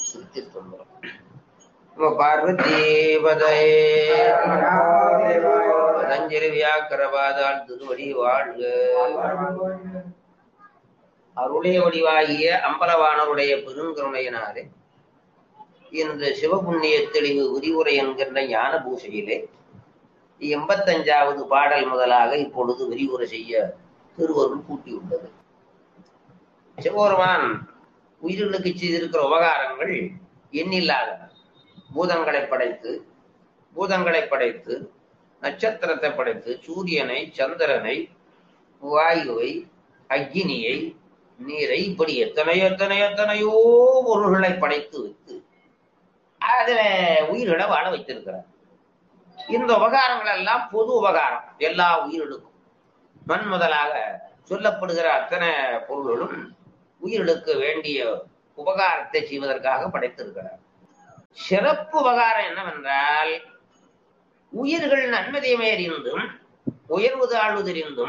திருச்சிற்றம்பலம் நம பார்வதீபதே பதஞ்சலி வியாக்கரபாதால் திருவடி வாழ்க அருளே வடிவாகிய அம்பலவானருடைய பெருங்கருணையினாலே இந்த சிவபுண்ணிய தெளிவு விரிவுரை என்கின்ற ஞான பூசையிலே எண்பத்தஞ்சாவது பாடல் முதலாக இப்பொழுது விரிவுரை செய்ய திருவருள் கூட்டியுள்ளது சிவபெருமான் உயிர்களுக்கு செய்திருக்கிற உபகாரங்கள் எண்ணில்லாத பூதங்களை படைத்து பூதங்களை படைத்து நட்சத்திரத்தை படைத்து சூரியனை சந்திரனை வாயுவை அக்னியை நீரை இப்படி எத்தனை எத்தனை எத்தனையோ பொருள்களை படைத்து வைத்து அதுல உயிர்களை வாழ வைத்திருக்கிறார் இந்த உபகாரங்கள் எல்லாம் பொது உபகாரம் எல்லா உயிர்களுக்கும் மண் முதலாக சொல்லப்படுகிற அத்தனை பொருள்களும் உயிர்களுக்கு வேண்டிய உபகாரத்தை செய்வதற்காக படைத்திருக்கிறார் சிறப்பு உபகாரம் என்னவென்றால் உயிர்கள் நன்மதியமே அறிந்தும் உயர்வு தாழ்வதறிந்தும்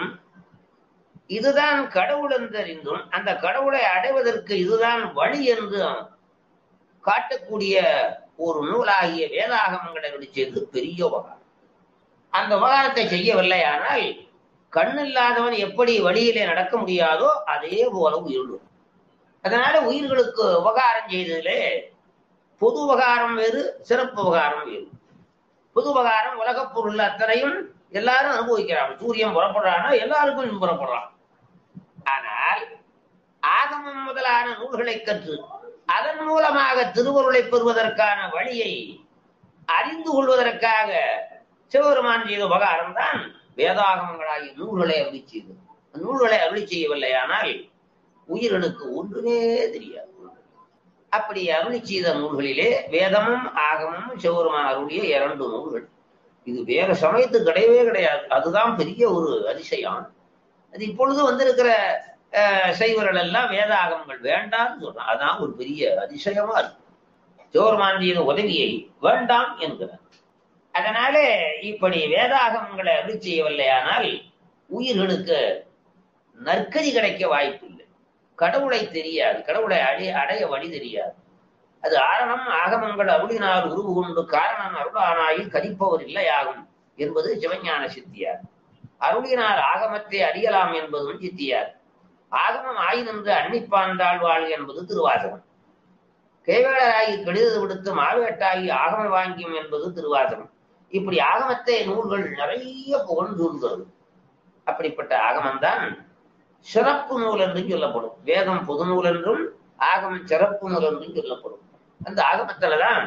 இதுதான் கடவுள் என்றறிந்தும் அந்த கடவுளை அடைவதற்கு இதுதான் வழி என்று காட்டக்கூடிய ஒரு நூலாகிய வேதாகமங்களை செய்து பெரிய உபகாரம் அந்த உபகாரத்தை செய்யவில்லையானால் கண்ணில்லாதவன் எப்படி வழியிலே நடக்க முடியாதோ அதே போல உயிர்களும் அதனால உயிர்களுக்கு உபகாரம் செய்ததிலே பொது உபகாரம் வேறு சிறப்பு உபகாரம் வேறு பொது உபகாரம் உலகப் பொருள் அத்தனையும் எல்லாரும் அனுபவிக்கிறாங்க சூரியன் புறப்படுறான்னா எல்லாருக்கும் புறப்படுறான் ஆனால் ஆகமம் முதலான நூல்களை கற்று அதன் மூலமாக திருவருளை பெறுவதற்கான வழியை அறிந்து கொள்வதற்காக சிவபெருமான் செய்த உபகாரம் தான் வேதாகமங்களாகிய நூல்களை அருளி செய்தது நூல்களை அருளி செய்யவில்லையானால் உயிர்களுக்கு ஒன்றுமே தெரியாது அப்படி அருளி செய்த நூல்களிலே வேதமும் ஆகமும் சிவபெருமான் அருளிய இரண்டு நூல்கள் இது வேற சமயத்து கிடையவே கிடையாது அதுதான் பெரிய ஒரு அதிசயம் அது இப்பொழுது வந்திருக்கிற சைவர்கள் எல்லாம் வேதாகமங்கள் வேண்டாம்னு சொல்றான் அதான் ஒரு பெரிய அதிசயமா இருக்கு சிவபெருமான் செய்த உதவியை வேண்டாம் என்கிறார் அதனாலே இப்படி வேதாகமங்களை அருளி செய்யவில்லையானால் உயிர்களுக்கு நற்கதி கிடைக்க வாய்ப்பு இல்லை கடவுளை தெரியாது கடவுளை அடைய அடைய வழி தெரியாது அது ஆரணம் ஆகமங்கள் அருளினால் உருவு கொண்டு காரணம் அருளானாயில் கதிப்பவர் இல்லையாகும் என்பது சிவஞான சித்தியார் அருளினால் ஆகமத்தை அறியலாம் என்பதும் சித்தியார் ஆகமம் ஆயினென்று அன்னிப்பாண்டாள் வாழ் என்பது திருவாசகம் கேவேளராகி கெடுதல் விடுத்து மாவேட்டாகி ஆகம வாங்கியும் என்பது திருவாசகம் இப்படி ஆகமத்தை நூல்கள் நிறைய புகழ்ந்துள்ளது அப்படிப்பட்ட ஆகமம்தான் சிறப்பு நூல் என்றும் சொல்லப்படும் வேதம் பொது நூல் என்றும் ஆகமம் சிறப்பு நூல் என்றும் சொல்லப்படும் அந்த ஆகமத்துலதான்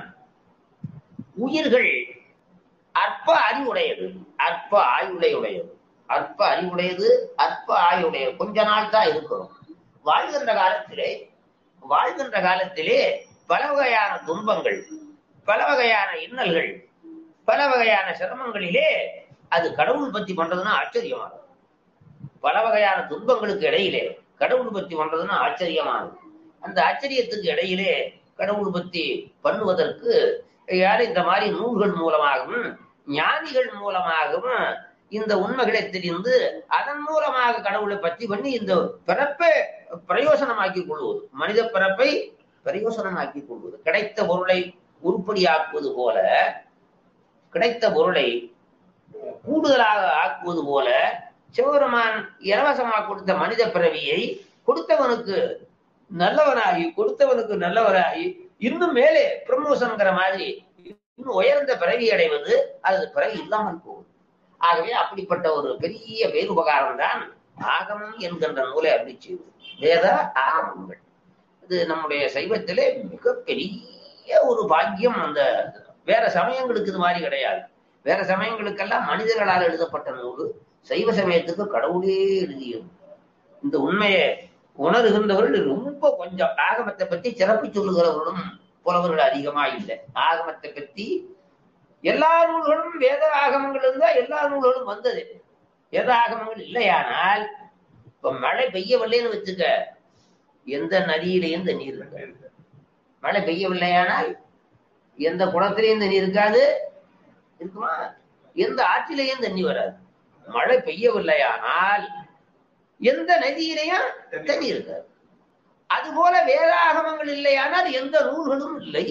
உயிர்கள் அற்ப அறிவுடையது அற்ப ஆயுடையுடையது அற்ப அறிவுடையது அற்ப ஆயுடையது கொஞ்ச நாள் தான் இருக்கிறோம் வாழ்கின்ற காலத்திலே வாழ்கின்ற காலத்திலே பல வகையான துன்பங்கள் பல வகையான இன்னல்கள் பல வகையான சிரமங்களிலே அது கடவுள் பத்தி பண்றதுன்னா ஆச்சரியமானது பல வகையான துன்பங்களுக்கு இடையிலே கடவுள் பத்தி பண்றதுன்னா ஆச்சரியமானது அந்த ஆச்சரியத்துக்கு இடையிலே கடவுள் பத்தி பண்ணுவதற்கு யார் இந்த மாதிரி நூல்கள் மூலமாகவும் ஞானிகள் மூலமாகவும் இந்த உண்மைகளை தெரிந்து அதன் மூலமாக கடவுளை பற்றி பண்ணி இந்த பிறப்பை பிரயோசனமாக்கிக் கொள்வது மனித பிறப்பை பிரயோசனமாக்கிக் கொள்வது கிடைத்த பொருளை உருப்படியாக்குவது போல கிடைத்த பொருளை கூடுதலாக ஆக்குவது போல சிவபெருமான் இலவசமாக கொடுத்த மனித பிறவியை கொடுத்தவனுக்கு நல்லவனாகி கொடுத்தவனுக்கு நல்லவனாகி இன்னும் மேலே ப்ரமோஷன்கிற மாதிரி இன்னும் உயர்ந்த பிறவி அடைவது அது பிறவி இல்லாமல் போகும் ஆகவே அப்படிப்பட்ட ஒரு பெரிய பேருபகாரம் தான் ஆகமம் என்கின்ற நூலை அறிவிச்சது வேத ஆகமங்கள் இது நம்முடைய சைவத்திலே மிகப்பெரிய ஒரு பாக்கியம் அந்த வேற சமயங்களுக்கு இது மாதிரி கிடையாது வேற சமயங்களுக்கெல்லாம் மனிதர்களால் எழுதப்பட்ட நூல் சைவ சமயத்துக்கு கடவுளே எழுதியது இந்த உண்மையை உணர்கின்றவர்கள் ரொம்ப கொஞ்சம் ஆகமத்தை பற்றி சிறப்பு சொல்லுகிறவர்களும் புலவர்கள் அதிகமா இல்லை ஆகமத்தை பற்றி எல்லா நூல்களும் வேத ஆகமங்கள் இருந்தா எல்லா நூல்களும் வந்தது வேத ஆகமங்கள் இல்லையானால் இப்ப மழை பெய்யவில்லைன்னு வச்சுக்க எந்த நதியிலையும் தண்ணீர் இருக்காது மழை பெய்யவில்லையானால் எந்த குளத்திலையும் தண்ணி இருக்காது இருக்குமா எந்த ஆற்றிலையும் தண்ணி வராது மழை பெய்யவில்லையானால் எந்த நதியிலையும் தண்ணி இருக்காது அதுபோல வேதாகமங்கள் இல்லையானால் எந்த நூல்களும் இல்லை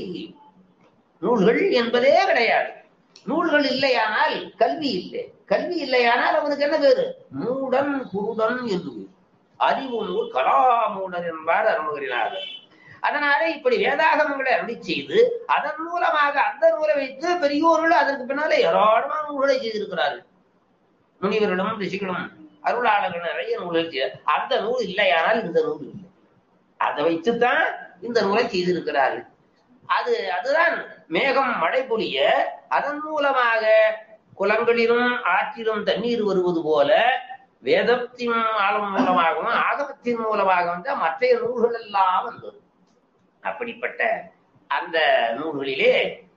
நூல்கள் என்பதே கிடையாது நூல்கள் இல்லையானால் கல்வி இல்லை கல்வி இல்லையானால் அவனுக்கு என்ன பேரு மூடன் குருடன் என்று பேரு. அறிவு நூல் கலாமூடன் என்பார் அருமகிரிநாதர் அதனால இப்படி வேதாகமங்களை அருளி செய்து அதன் மூலமாக அந்த நூலை வைத்து பெரியோர்கள் அதற்கு பின்னால ஏராளமான நூல்களை செய்திருக்கிறார்கள் முனிவர்களும் ரிஷிகளும் அருளாளர்கள் நிறைய நூல்கள் செய்த அந்த நூல் இல்லையானால் இந்த நூல் இல்லை அதை வைத்துத்தான் இந்த நூலை செய்திருக்கிறார்கள் அது அதுதான் மேகம் மழை பொழிய அதன் மூலமாக குளங்களிலும் ஆற்றிலும் தண்ணீர் வருவது போல வேதத்தின் ஆழம் மூலமாகவும் ஆகமத்தின் மூலமாகவும் தான் மற்ற நூல்கள் எல்லாம் வந்தது அப்படிப்பட்ட அந்த நூல்களிலே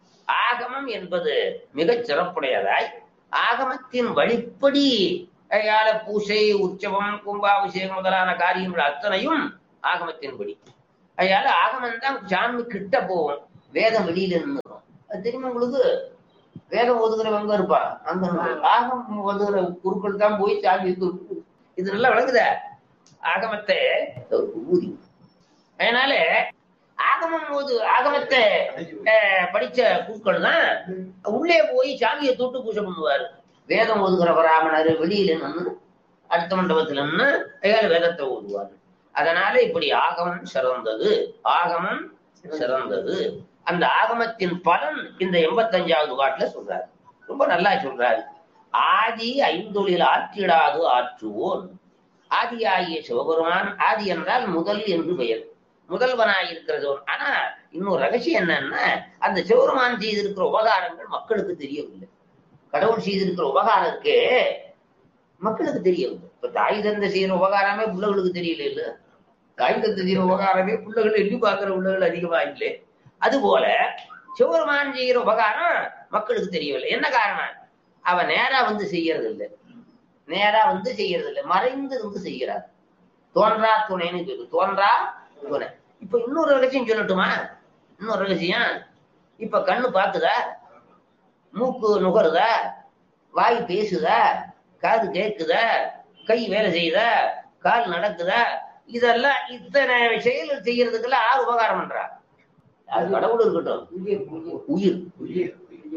ஆகமம் என்பது மிகச் சிறப்புடையதாய் ஆகமத்தின் வழிப்படி அயால பூசை உற்சவம் கும்பாபிஷேகம் முதலான காரியங்கள் அத்தனையும் ஆகமத்தின்படி அதால ஆகமம் தான் சாமி கிட்ட போகும் வேதம் வெளியில நின்றுடும் அது தெரியுமா உங்களுக்கு வேதம் ஒதுக்குறவங்க இருப்பா அந்த ஆகம் ஒதுக்குற குருக்கள் தான் போய் சாமி இது இது நல்லா விளங்குதா ஆகமத்தை ஊதி அதனால ஆகமம் போது ஆகமத்தை அஹ், படிச்ச குருக்கள் தான் உள்ளே போய் சாமியை தொட்டு பூஜை பண்ணுவாரு வேதம் ஒதுக்குற பிராமணர் வெளியில நின்று அடுத்த மண்டபத்துல நின்று அயால வேதத்தை ஓதுவாரு அதனால இப்படி ஆகமம் சிறந்தது ஆகமம் சிறந்தது அந்த ஆகமத்தின் பலன் இந்த எண்பத்தஞ்சாவது பாட்டுல சொல்றாரு ரொம்ப நல்லா சொல்றாரு ஆதி ஐந்தொழில் ஆற்றிடாது ஆற்றுவோன் ஆதியாகிய சிவபெருமான் ஆதி என்றால் முதல் என்று பெயர் முதல்வனாய் இருக்கிறது ஆனா இன்னொரு ரகசியம் என்னன்னா அந்த சிவபெருமான் செய்திருக்கிற உபகாரங்கள் மக்களுக்கு தெரியவில்லை கடவுள் செய்திருக்கிற உபகாரம் இருக்கே மக்களுக்கு தெரியவில்லை இப்ப தாய் தந்தை செய்யற உபகாரமே பிள்ளைகளுக்கு தெரியல இல்ல தாய் தந்தை செய்யற உபகாரமே பிள்ளைகள் எண்ணி பார்க்கிற பிள்ளைகள் அதிகமா இல்லை அது போல சிவபெருமான் செய்கிற உபகாரம் மக்களுக்கு தெரியவில்லை என்ன காரணம் அவன் நேரா வந்து செய்யறது இல்லை நேரா வந்து செய்யறது இல்லை மறைந்து இருந்து செய்கிறார் தோன்றா துணைன்னு சொல்லு தோன்றா துணை இப்ப இன்னொரு ரகசியம் சொல்லட்டுமா இன்னொரு ரகசியம் இப்ப கண்ணு பாக்குதா மூக்கு நுகருதா வாய் பேசுதா காது கேக்குதா கை வேலை செய்யுதா கால் நடக்குதா இதெல்லாம் இத்தனை செயல் செய்யறதுக்கெல்லாம் ஆறு உபகாரம் பண்றா அது கடவுள் இருக்கட்டும் உயிர்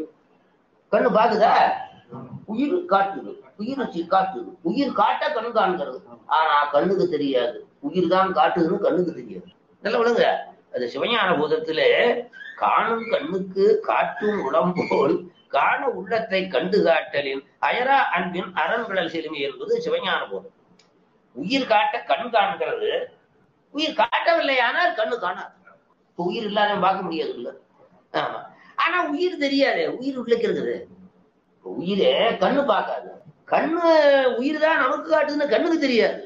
கண்ணு பாக்குதா உயிர் காட்டுது உயிர் சி- காட்டுது உயிர் காட்ட கண் காண்கிறது ஆனா கண்ணுக்கு தெரியாது உயிர் தான் காட்டுதுன்னு கண்ணுக்கு தெரியாது நல்ல விழுங்க அது சிவஞான பூதத்துல காணும் கண்ணுக்கு காட்டும் உடம்போல் காண உள்ளத்தை கண்டு காட்டலின் அயரா அன்பின் அரண்களல் செலுமி என்பது சிவஞான போதம் உயிர் காட்ட கண் காண்கிறது உயிர் காட்டவில்லை ஆனால் கண்ணு காணாது இப்ப உயிர் இல்லாத பார்க்க முடியாது இல்ல ஆமா ஆனா உயிர் தெரியாது உயிர் உள்ளுக்கு இருக்குது இப்ப உயிரே கண்ணு பார்க்காது கண்ணு உயிர் தான் நமக்கு காட்டுதுன்னு கண்ணுக்கு தெரியாது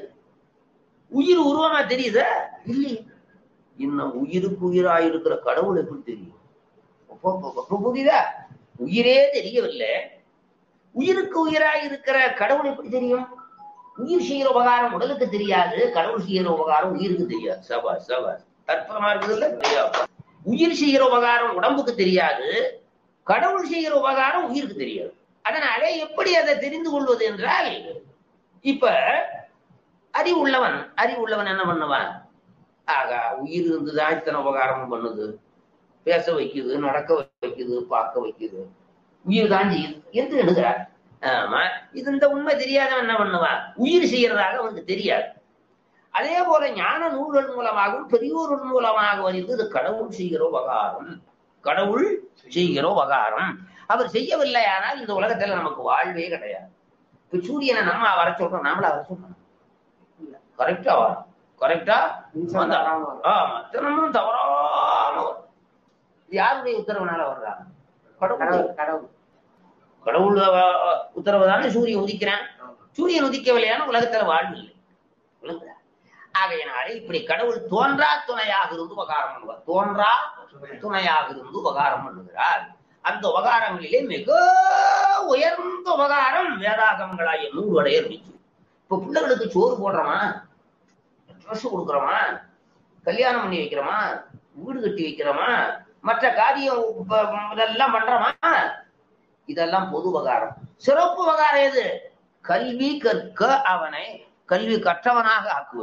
உயிர் உருவமா தெரியுதா இல்லை இன்னும் உயிருக்கு உயிரா இருக்கிற கடவுள் எப்படி தெரியும் அப்போ- அப்போ- அப்போ புரியுதா உயிரே தெரியவில்லை உயிருக்கு உயிரா இருக்கிற கடவுள் எப்படி தெரியும் உயிர் செய்கிற உபகாரம் உடலுக்கு தெரியாது கடவுள் செய்கிற உபகாரம் உயிருக்கு தெரியாது சபாஸ் சபாஸ் அற்புதமா இருக்குது இல்ல உயிர் செய்கிற உபகாரம் உடம்புக்கு தெரியாது கடவுள் செய்கிற உபகாரம் உயிருக்கு தெரியாது அதனாலே எப்படி அதை தெரிந்து கொள்வது என்றால் இப்ப அறிவு உள்ளவன் அறிவு உள்ளவன் என்ன பண்ணுவான் ஆகா உயிர் இருந்துதான் இத்தனை உபகாரமும் பண்ணுது பேச வைக்குது நடக்க வைக்குது பார்க்க வைக்குது உயிர் தான் செய்யுது என்று எழுதுறார் ஆமா இது இந்த உண்மை தெரியாதவன் என்ன பண்ணுவான் உயிர் செய்யறதாக அவனுக்கு தெரியாது அதே போல ஞான நூல்கள் மூலமாகவும் பெரியோர்கள் மூலமாக அறிந்து இது கடவுள் செய்கிற உபகாரம் கடவுள் செய்கிற உபகாரம் அவர் செய்யவில்லை ஆனால் இந்த உலகத்துல நமக்கு வாழ்வே கிடையாது இப்ப சூரியனை நம்ம வர சொல்றோம் நாமளா வர சொல்றோம் கரெக்டா வரும் கரெக்டா ஆமா தினமும் தவறாம வரும். இது யாருடைய உத்தரவுனால வர்றாங்க கடவுள் கடவுள் கடவுள் அஹ், உத்தரவு தானே சூரியன் உதிக்கிறான் சூரியன் உதிக்கவில்லையான உலகத்துல வாழ்வு இல்லை விளங்குதா? ஆகையினாலே இப்படி கடவுள் தோன்றா துணையாக இருந்து உபகாரம் பண்ணுவார் தோன்றா துணையாக இருந்து உபகாரம் பண்ணுகிறார் அந்த உபகாரங்களிலே மிக உயர்ந்த உபகாரம் வேதாகமங்களாகிய நூல்வடைய இருந்துச்சு இப்ப பிள்ளைகளுக்கு சோறு போடுறோமா ட்ரெஸ் கொடுக்குறோமா கல்யாணம் பண்ணி வைக்கிறோமா வீடு கட்டி வைக்கிறோமா மற்ற காரியம் இப்ப இதெல்லாம் பண்றோமா இதெல்லாம் பொது உபகாரம் சிறப்பு உபகாரம் எது கல்வி கற்க அவனை கல்வி கற்றவனாக ஆக்குவது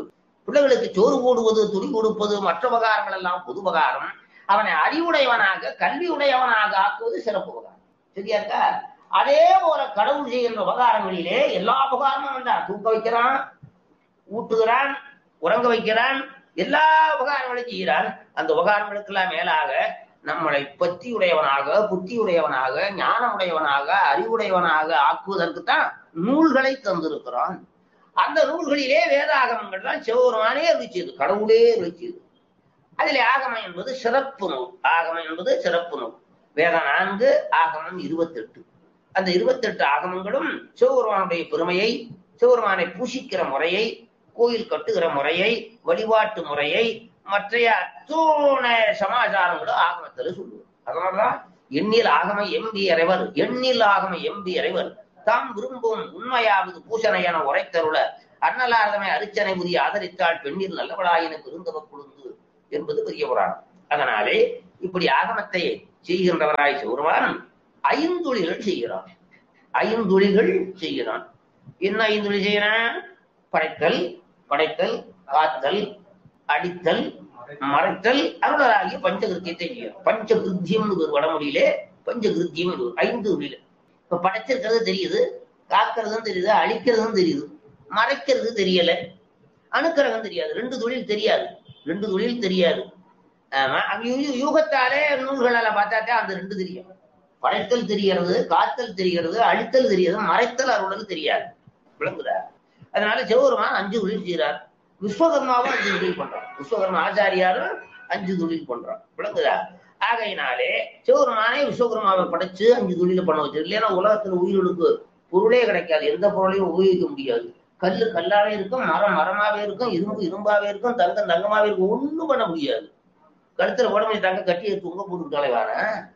பிள்ளைகளுக்கு சோறு போடுவது துணி கொடுப்பது மற்ற உபகாரங்கள் எல்லாம் பொது உபகாரம் அவனை அறிவுடையவனாக கல்வி உடையவனாக ஆக்குவது சிறப்பு உபகாரம் சரியா இருக்கா அதே போல கடவுள் செய்கின்ற உபகாரங்களிலே எல்லா உபகாரமும் வந்தான் தூக்க வைக்கிறான் ஊட்டுகிறான் உறங்க வைக்கிறான் எல்லா உபகாரங்களையும் செய்கிறான் அந்த உபகாரங்களுக்கெல்லாம் மேலாக நம்மளை பற்றியுடையவனாக புத்தியுடையவனாக ஞானமுடையவனாக அறிவுடையவனாக ஆக்குவதற்கு தான் நூல்களை தந்திருக்கிறான் அந்த நூல்களிலே வேதாகமங்கள் தான் சிவபெருமானே அருளிச்சது கடவுளே அருளிச்சது அதிலே ஆகமம் என்பது சிறப்பு நூல் ஆகமம் என்பது சிறப்பு நூல் வேதம் நான்கு ஆகமம் இருபத்தெட்டு அந்த இருபத்தெட்டு ஆகமங்களும் சிவபெருமானுடைய பெருமையை சிவபெருமானை பூசிக்கிற முறையை கோயில் கட்டுகிற முறையை வழிபாட்டு முறையை மற்றைய அத்தோண சமாச்சாரங்களும் ஆகமத்தில் சொல்லுவோம் அதனாலதான் எண்ணில் ஆகம எம்பி இறைவர் எண்ணில் ஆகம எம்பி இறைவர் தாம் விரும்பும் உண்மையாவது பூசனை என உரைத்தருள அன்னலாரதமை அரிச்சனை புதிய ஆதரித்தாள் பெண்ணில் நல்லவளாயின பெருந்தவ குழுந்து என்பது பெரிய புராணம் அதனாலே இப்படி ஆகமத்தை செய்கின்றவராய் சிவருமான் ஐந்தொழில்கள் செய்கிறான் ஐந்தொழில்கள் செய்கிறான் என்ன ஐந்தொழில் செய்யறான் படைத்தல் படைத்தல் காத்தல் அடித்தல் மறைத்தல் அருளராகிய பஞ்சகிருத்தியத்தை செய்யணும் பஞ்சகிருத்தியம் ஒரு வடமொழியிலே பஞ்சகிருத்தியம் இது ஒரு ஐந்து தொழில் இப்ப படைச்சிருக்கிறது தெரியுது காக்கிறதும் தெரியுது அழிக்கிறதும் தெரியுது மறைக்கிறது தெரியல அணுக்கிறதும் தெரியாது ரெண்டு தொழில் தெரியாது ரெண்டு தொழில் தெரியாது ஆமா அங்க யூ- யூகத்தாலே நூல்களால பார்த்தாட்டே அந்த ரெண்டு தெரியும் படைத்தல் தெரிகிறது காத்தல் தெரிகிறது அழித்தல் தெரிகிறது மறைத்தல் அருளல் தெரியாது விளங்குதா அதனால சிவபெருமான் அஞ்சு தொழில் செய்கிறார் விஸ்வகர்மாவும் அஞ்சு தொழில் பண்றான் விஸ்வகர்மா ஆச்சாரியாரும் அஞ்சு தொழில் பண்றான் விளங்குதா ஆகையினாலே சிவபெருமானே விஸ்வகர்மாவை படைச்சு அஞ்சு தொழில பண்ண வச்சு இல்லைன்னா உலகத்துல உயிர்களுக்கு பொருளே கிடைக்காது எந்த பொருளையும் உபயோகிக்க முடியாது கல்லு கல்லாவே இருக்கும் மரம் மரமாவே இருக்கும் இரும்பு இரும்பாவே இருக்கும் தங்கம் தங்கமாவே இருக்கும் ஒண்ணும் பண்ண முடியாது கழுத்துல உடம்பு தங்க கட்டி தொங்க போட்டுக்கிட்டாலே வார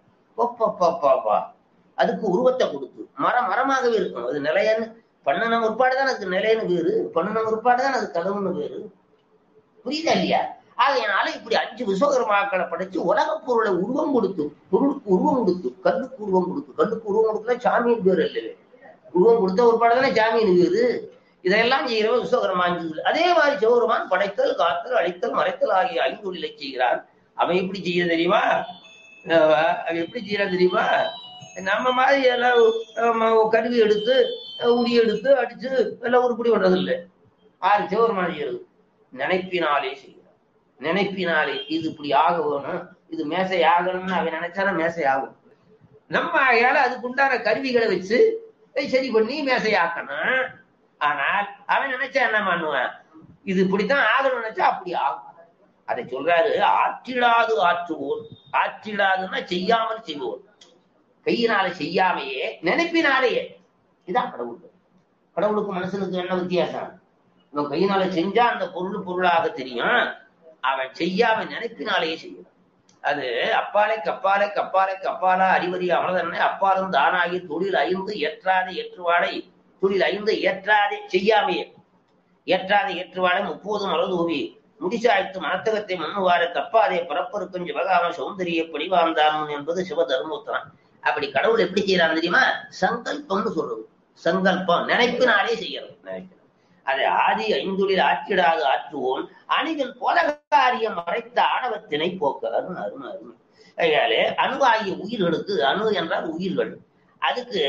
பாப்பா அதுக்கு உருவத்தை கொடுத்து மரம் மரமாகவே இருக்கும் அது நிலையன்னு பண்ணின முற்பாடு தான் அதுக்கு நிலைன்னு வேறு பண்ணின முற்பாடு தான் அது கடவுள்னு வேறு புரியுதா இல்லையா ஆகையினால இப்படி அஞ்சு விஸ்வகர்மாக்களை படைச்சு உலக பொருளை உருவம் கொடுத்து பொருளுக்கு உருவம் கொடுத்து கல்லுக்கு உருவம் கொடுத்து கல்லுக்கு உருவம் கொடுக்கல சாமியின் பேர் இல்லவே உருவம் கொடுத்த ஒரு பாடு தானே சாமியின் பேரு இதெல்லாம் செய்கிறவன் விஸ்வகர்மா அஞ்சு தொழில். அதே மாதிரி சிவபெருமான் படைத்தல் காத்தல் அழித்தல் மறைத்தல் ஆகிய ஐந்தொழிலை செய்கிறான் அவன் எப்படி செய்ய தெரியுமா அஹ் அவன் எப்படி செய்யறான் தெரியுமா நம்ம மாதிரி எல்லாம் அஹ் கருவி எடுத்து அஹ் உரி எடுத்து அடிச்சு எல்லாம் உருப்படி பண்றது இல்லை ஆறு சிவபெருமான் செய்யறது நினைப்பினாலே செய்கிறான் நினைப்பினாலே இது இப்படி ஆக வேணும் இது மேசை ஆகணும்னு அவன் நினைச்சானா மேசை ஆகும் நம்ம ஆகையால அதுக்கு உண்டான கருவிகளை வச்சு அதை சரி பண்ணி மேசை ஆக்கணும் ஆனால் அவன் நினைச்சா என்ன பண்ணுவான் இது இப்படித்தான் ஆகணும்னு நினைச்சா அப்படி ஆகும் அதை சொல்றாரு ஆற்றிடாது ஆற்றுவோர் ஆற்றிடாதுன்னா செய்யாமல் செய்வோர் கையினால செய்யாமையே நினைப்பினாலேயே இதான் கடவுள் கடவுளுக்கு மனுஷனுக்கு என்ன வித்தியாசம் இவன் கையினால செஞ்சா அந்த பொருள் பொருளாக தெரியும் அவன் செய்யாம நினைப்பினாலேயே செய்யும் அது அப்பாலை கப்பாலை கப்பாலை கப்பாலா அறிவறி அமலதன்னை அப்பாலும் தானாகி தொழில் ஐந்து ஏற்றாதே ஏற்றுவாடை தொழில் ஐந்து ஏற்றாதே செய்யாமையே ஏற்றாதே ஏற்றுவாடை முப்போதும் அழுதூவி முடிசாய்த்து மனத்தகத்தை மண்ணுவார தப்பாதே பிறப்பருக்கும் சிவகாம சௌந்தரிய படிவார்ந்தான் என்பது சிவ தர்மோத்தரம் அப்படி கடவுள் எப்படி செய்யறான் தெரியுமா சங்கல்பம்னு சொல்றது சங்கல்பம் நினைப்பினாலே செய்யறது நினைக்கிறது அதை ஆதி ஐந்துளில் ஆற்றிடாது ஆற்றுவோன் அணிகள் போதகாரியம் மறைத்த ஆணவத்தினை போக்க அருண் அருண் அருண் அதனாலே அணுவாகிய உயிர்களுக்கு அணு என்றால் உயிர்கள் அதுக்கு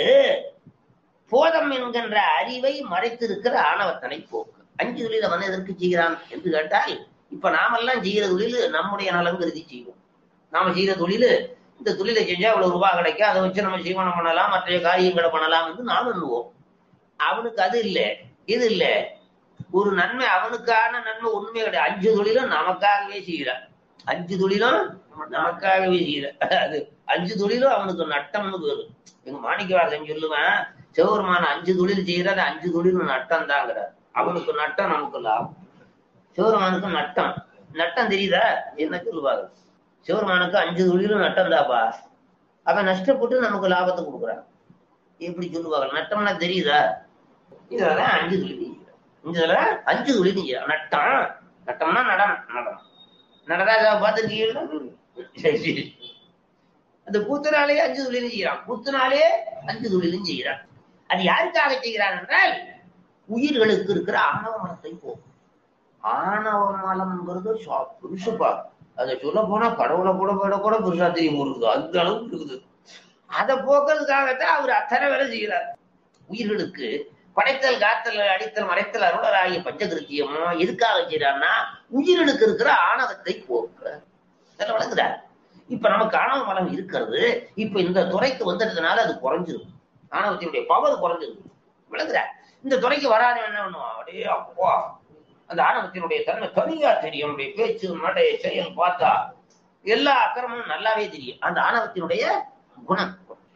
போதம் என்கின்ற அறிவை மறைத்திருக்கிற ஆணவத்தனை போக்கு அஞ்சு தொழில் அவன் எதற்கு செய்கிறான் என்று கேட்டால் இப்ப நாமெல்லாம் செய்கிற தொழில் நம்முடைய நலம் கருதி செய்வோம் நாம செய்கிற தொழில் இந்த தொழிலை செஞ்சா இவ்வளவு ரூபாய் கிடைக்கும் அதை வச்சு நம்ம ஜீவனம் பண்ணலாம் மற்ற காரியங்களை பண்ணலாம் என்று நாம் எண்ணுவோம் அவனுக்கு அது இல்லை இது இல்ல ஒரு நன்மை அவனுக்கான நன்மை ஒண்ணுமே கிடையாது அஞ்சு தொழிலும் நமக்காகவே செய்கிறான் அஞ்சு தொழிலும் நமக்காகவே செய்கிறான் அது அஞ்சு தொழிலும் அவனுக்கு நட்டம்னு பேரு எங்க மாணிக்கவாசன் சொல்லுவேன் சிவபெருமான அஞ்சு தொழில் செய்யறது அஞ்சு தொழில் நட்டம் தாங்கிறார் அவனுக்கு நட்டம் நமக்கு லாபம் சிவபெருமானுக்கு நட்டம் நட்டம் தெரியுதா என்ன சொல்லுவாங்க சிவபெருமானுக்கு அஞ்சு தொழிலும் நட்டம் தாப்பா அவன் நஷ்டப்பட்டு நமக்கு லாபத்தை கொடுக்குறான் எப்படி சொல்லுவாங்க நட்டம்னா தெரியுதா இதெல்லாம் அஞ்சு தொழில் செய்யறான். இதுல அஞ்சு தொழில் செய்யறான். நட்டம் நட்டம்னா நடனம் நடனம் நடராஜாவை பார்த்துருக்கீங்களா சரி சரி அந்த கூத்துனாலே அஞ்சு தொழிலும் செய்யறான் கூத்துனாலே அஞ்சு தொழிலும் செய்யறான் அது யாருக்காக செய்கிறான் என்றால் உயிர்களுக்கு இருக்கிற ஆணவ மனத்தை போக்கும் ஆணவ மலம்ங்கிறது சா- பெருசுப்பா அதை சொல்ல போனா கடவுளை கூட விட கூட பெருசா தெரியும் இருக்குது அந்த அளவுக்கு இருக்குது அதை போக்குறதுக்காகத்தான் அவர் அத்தனை வேலை செய்கிறார் உயிர்களுக்கு படைத்தல் காத்தல் அடித்தல் மறைத்தல் அருளர் ஆகிய பஞ்சகிருத்தியமோ எதுக்காக செய்யறான்னா உயிர்களுக்கு இருக்கிற ஆணவத்தை போக்க இதெல்லாம் விளங்குறார் இப்ப நமக்கு ஆணவ மலம் இருக்கிறது இப்ப இந்த துறைக்கு வந்துட்டதுனால அது குறைஞ்சிரும் ஆணவத்தினுடைய பவர் குறைஞ்சிருக்கு விளங்குறார் இந்த துறைக்கு வராது என்ன பண்ணுவோம் அப்படியே அப்பா அந்த ஆணவத்தினுடைய தன்மை தனியா தெரியும் நம்முடைய பேச்சு நடை செயல் பார்த்தா எல்லா அக்கிரமும் நல்லாவே தெரியும் அந்த ஆணவத்தினுடைய குணம்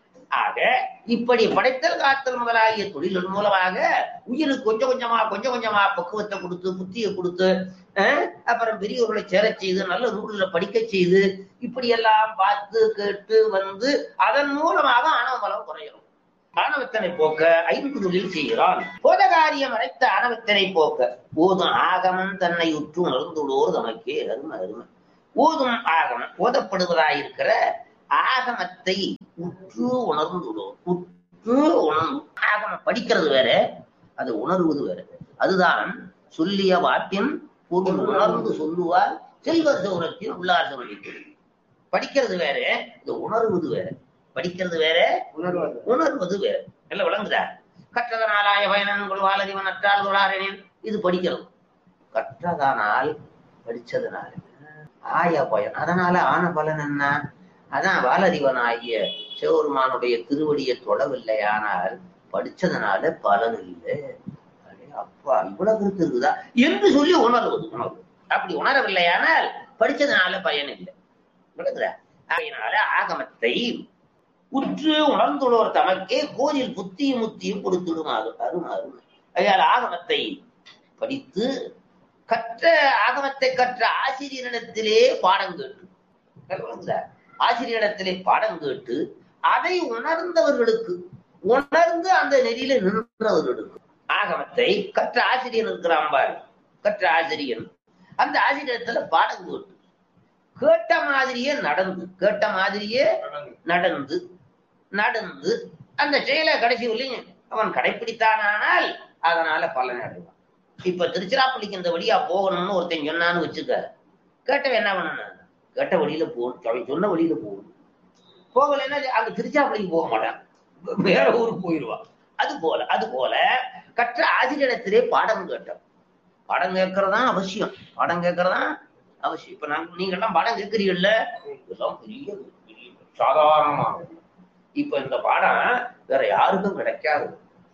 ஆக இப்படி படைத்தல் காத்தல் முதலாகிய தொழில்கள் மூலமாக உயிருக்கு கொஞ்சம் கொஞ்சமா கொஞ்சம் கொஞ்சமா பக்குவத்தை கொடுத்து புத்தியை கொடுத்து அஹ், அப்புறம் பெரியவர்களை சேரச் செய்து நல்ல நூல்களை படிக்க செய்து இப்படி எல்லாம் பார்த்து கேட்டு வந்து அதன் மூலமாக ஆணவ பலம் குறையும் ஆணவத்தனை போக்க ஐந்து தொழில் செய்கிறான் போத காரியம் அழைத்த ஆணவத்தனை போக்க ஓதும் ஆகமம் தன்னை உற்று உணர்ந்துள்ளோர் தமக்கே அருமை அருமை ஓதும் ஆகமம் ஓதப்படுவதாயிருக்கிற ஆகமத்தை உற்று உணர்ந்துள்ளோர் உற்று உணர்ந்து ஆகமம் படிக்கிறது வேற அது உணர்வது வேற அதுதான் சொல்லிய வாக்கின் பொருள் உணர்ந்து சொல்லுவார் செல்வர் சௌரத்தின் உள்ளார் சௌரத்தில் படிக்கிறது வேற இது உணர்வது வேற படிக்கிறது வேற உணர்வது உணர்வது வேறு எல்லாம் விளங்குதா கற்றதனாலாய பயனன் கொள்வாளதிவன் அற்றால் கொள்ளாரெனின் இது படிக்கிறது கற்றதனால் படிச்சதனால ஆய பயன் அதனால ஆன பலன் என்ன அதான் வாலறிவன் ஆகிய சிவபெருமானுடைய திருவடியை தொடவில்லையானால் படிச்சதனால பலன் இல்லை அடே அப்பா இவ்வளவு கருத்து இருக்குதா என்று சொல்லி உணர்வது உணர்வு அப்படி உணரவில்லையானால் படிச்சதனால பயன் இல்லை விளங்குதா அதனால ஆகமத்தை உற்று உணர்ந்துள்ளோர் தமக்கே கோயில் புத்தியும் முத்தியும் கொடுத்துடுமாறு அருமை அருமை அதனால் ஆகமத்தை படித்து கற்ற ஆகமத்தை கற்ற ஆசிரியரிடத்திலே பாடம் கேட்டு விளங்குதா? ஆசிரியரிடத்திலே பாடம் கேட்டு அதை உணர்ந்தவர்களுக்கு உணர்ந்து அந்த நெறியில நின்றவர்களுக்கு ஆகமத்தை கற்ற ஆசிரியர் இருக்கிறான் பாரு கற்ற ஆசிரியர் அந்த ஆசிரியரிடத்துல பாடம் கேட்டு கேட்ட மாதிரியே நடந்து கேட்ட மாதிரியே நடந்து நடந்து அந்த செயலை கடைசி வரையும் அவன் கடைபிடித்தானால் அதனால பலன் அடைவான் இப்ப திருச்சிராப்பள்ளிக்கு இந்த வழியா போகணும்னு ஒருத்தன் சொன்னான்னு வச்சுக்க கேட்டவன் என்ன பண்ணணும் கேட்ட வழியில போகணும் அவன் சொன்ன வழியில போகணும் போகலைன்னா அங்க திருச்சிராப்பள்ளிக்கு போக மாட்டான் வேற ஊருக்கு போயிடுவான் அது போல அது போல கற்ற ஆசிரியரிடத்திலே பாடம் கேட்டோம் பாடம் கேட்கறதா அவசியம் பாடம் கேட்கறதா அவசியம் இப்ப நாங்க நீங்க எல்லாம் பாடம் கேட்கறீங்கல்ல இதெல்லாம் பெரிய பெரிய சாதாரணமாக இப்ப இந்த பாடம் வேற யாருக்கும் கிடைக்காது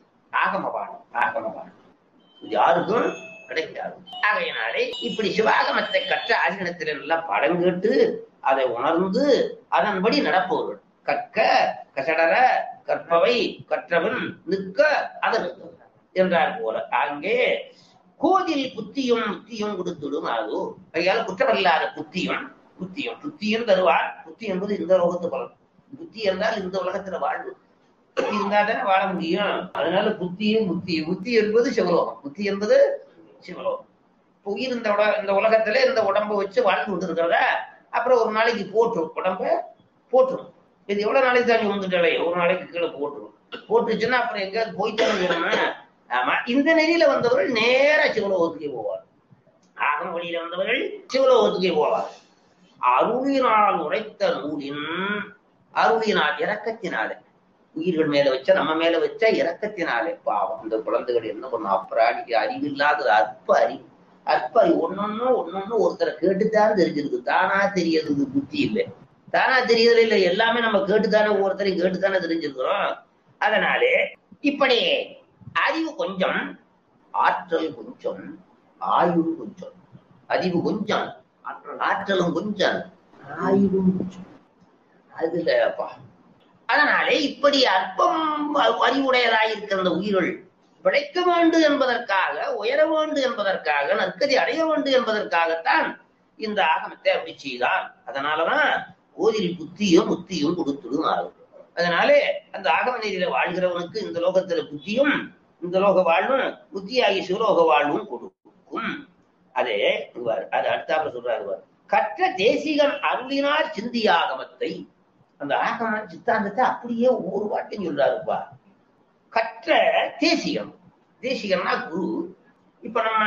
ஆகம பாடம் ஆகம பாடம் இது யாருக்கும் கிடைக்காது ஆகையினாலே இப்படி சிவாகமத்தை கற்ற ஆசிரியத்தில் நல்லா படம் கேட்டு அதை உணர்ந்து அதன்படி நடப்பவர்கள் கற்க கசடர கற்பவை கற்றவன் நிற்க அதன் என்றார் போல அங்கே கோதில் புத்தியும் முத்தியும் கொடுத்துடும் அது கையால் குற்றமில்லாத புத்தியும் புத்தியும் புத்தியும் தருவார் புத்தி என்பது இந்த லோகத்து பலன் புத்தி இருந்தால் இந்த உலகத்துல வாழ்வு புத்தி இருந்தா தானே வாழ முடியும் அதனால புத்தியும் புத்தி புத்தி என்பது சிவலோகம் புத்தி என்பது சிவலோகம் இப்ப உயிர் இந்த உல இந்த உலகத்துல இந்த உடம்பை வச்சு வாழ்ந்து கொண்டு இருக்கிறத அப்புறம் ஒரு நாளைக்கு போட்டுரும் உடம்ப போட்டுரும் இது எவ்வளவு நாளைக்கு தான் வந்துட்டாலே ஒரு நாளைக்கு கீழே போட்டுரும் போட்டுச்சுன்னா அப்புறம் எங்கேயாவது போய்த்தானே வேணும்னா ஆமா இந்த நெறியில வந்தவர்கள் நேரா சிவலோகத்துக்கே போவார் ஆகம் வழியில வந்தவர்கள் சிவலோகத்துக்கே போவார் அருளினால் உரைத்த நூலின் அருளினால் இரக்கத்தினாலே உயிர்கள் மேல வச்ச நம்ம மேல வச்ச இரக்கத்தினாலே பாவம் இந்த குழந்தைகள் என்ன பண்ணும் அப்புறாடிக்கு அறிவில்லாத அற்ப அறிவு அற்ப அறிவு ஒன்னொன்னு ஒன்னொன்னு ஒருத்தரை கேட்டுத்தான் தெரிஞ்சிருக்கு தானா தெரியறது புத்தி இல்லை தானா தெரியறது இல்லை எல்லாமே நம்ம கேட்டுத்தானே ஒவ்வொருத்தரையும் கேட்டுத்தானே தெரிஞ்சிருக்கிறோம் அதனாலே இப்படி அறிவு கொஞ்சம் ஆற்றல் கொஞ்சம் ஆயுள் கொஞ்சம் அறிவு கொஞ்சம் ஆற்றலும் கொஞ்சம் ஆயுளும் கொஞ்சம் அதுலப்பா அதனாலே இப்படி அற்பம் அறிவுடையதாயிருக்கிற அந்த உயிர்கள் பிழைக்க வேண்டும் என்பதற்காக உயர வேண்டும் என்பதற்காக நற்கதி அடைய வேண்டும் என்பதற்காகத்தான் இந்த ஆகமத்தை அப்படி செய்தான் அதனாலதான் கோதில் புத்தியும் முத்தியும் கொடுத்துடும் ஆகும் அதனாலே அந்த ஆகம நெறியில வாழ்கிறவனுக்கு இந்த லோகத்துல புத்தியும் இந்த லோக வாழ்வும் புத்தியாகி சிவலோக வாழ்வும் கொடுக்கும் அதே இவர் அது அடுத்தாப்புல சொல்றாரு இவர். கற்ற தேசிகன் அருளினால் சிந்திய ஆகமத்தை அந்த ஆகம சித்தாந்தத்தை அப்படியே ஒவ்வொரு வாட்டையும் சொல்றாருப்பா கற்ற தேசிகம் தேசிகம்னா குரு இப்ப நம்ம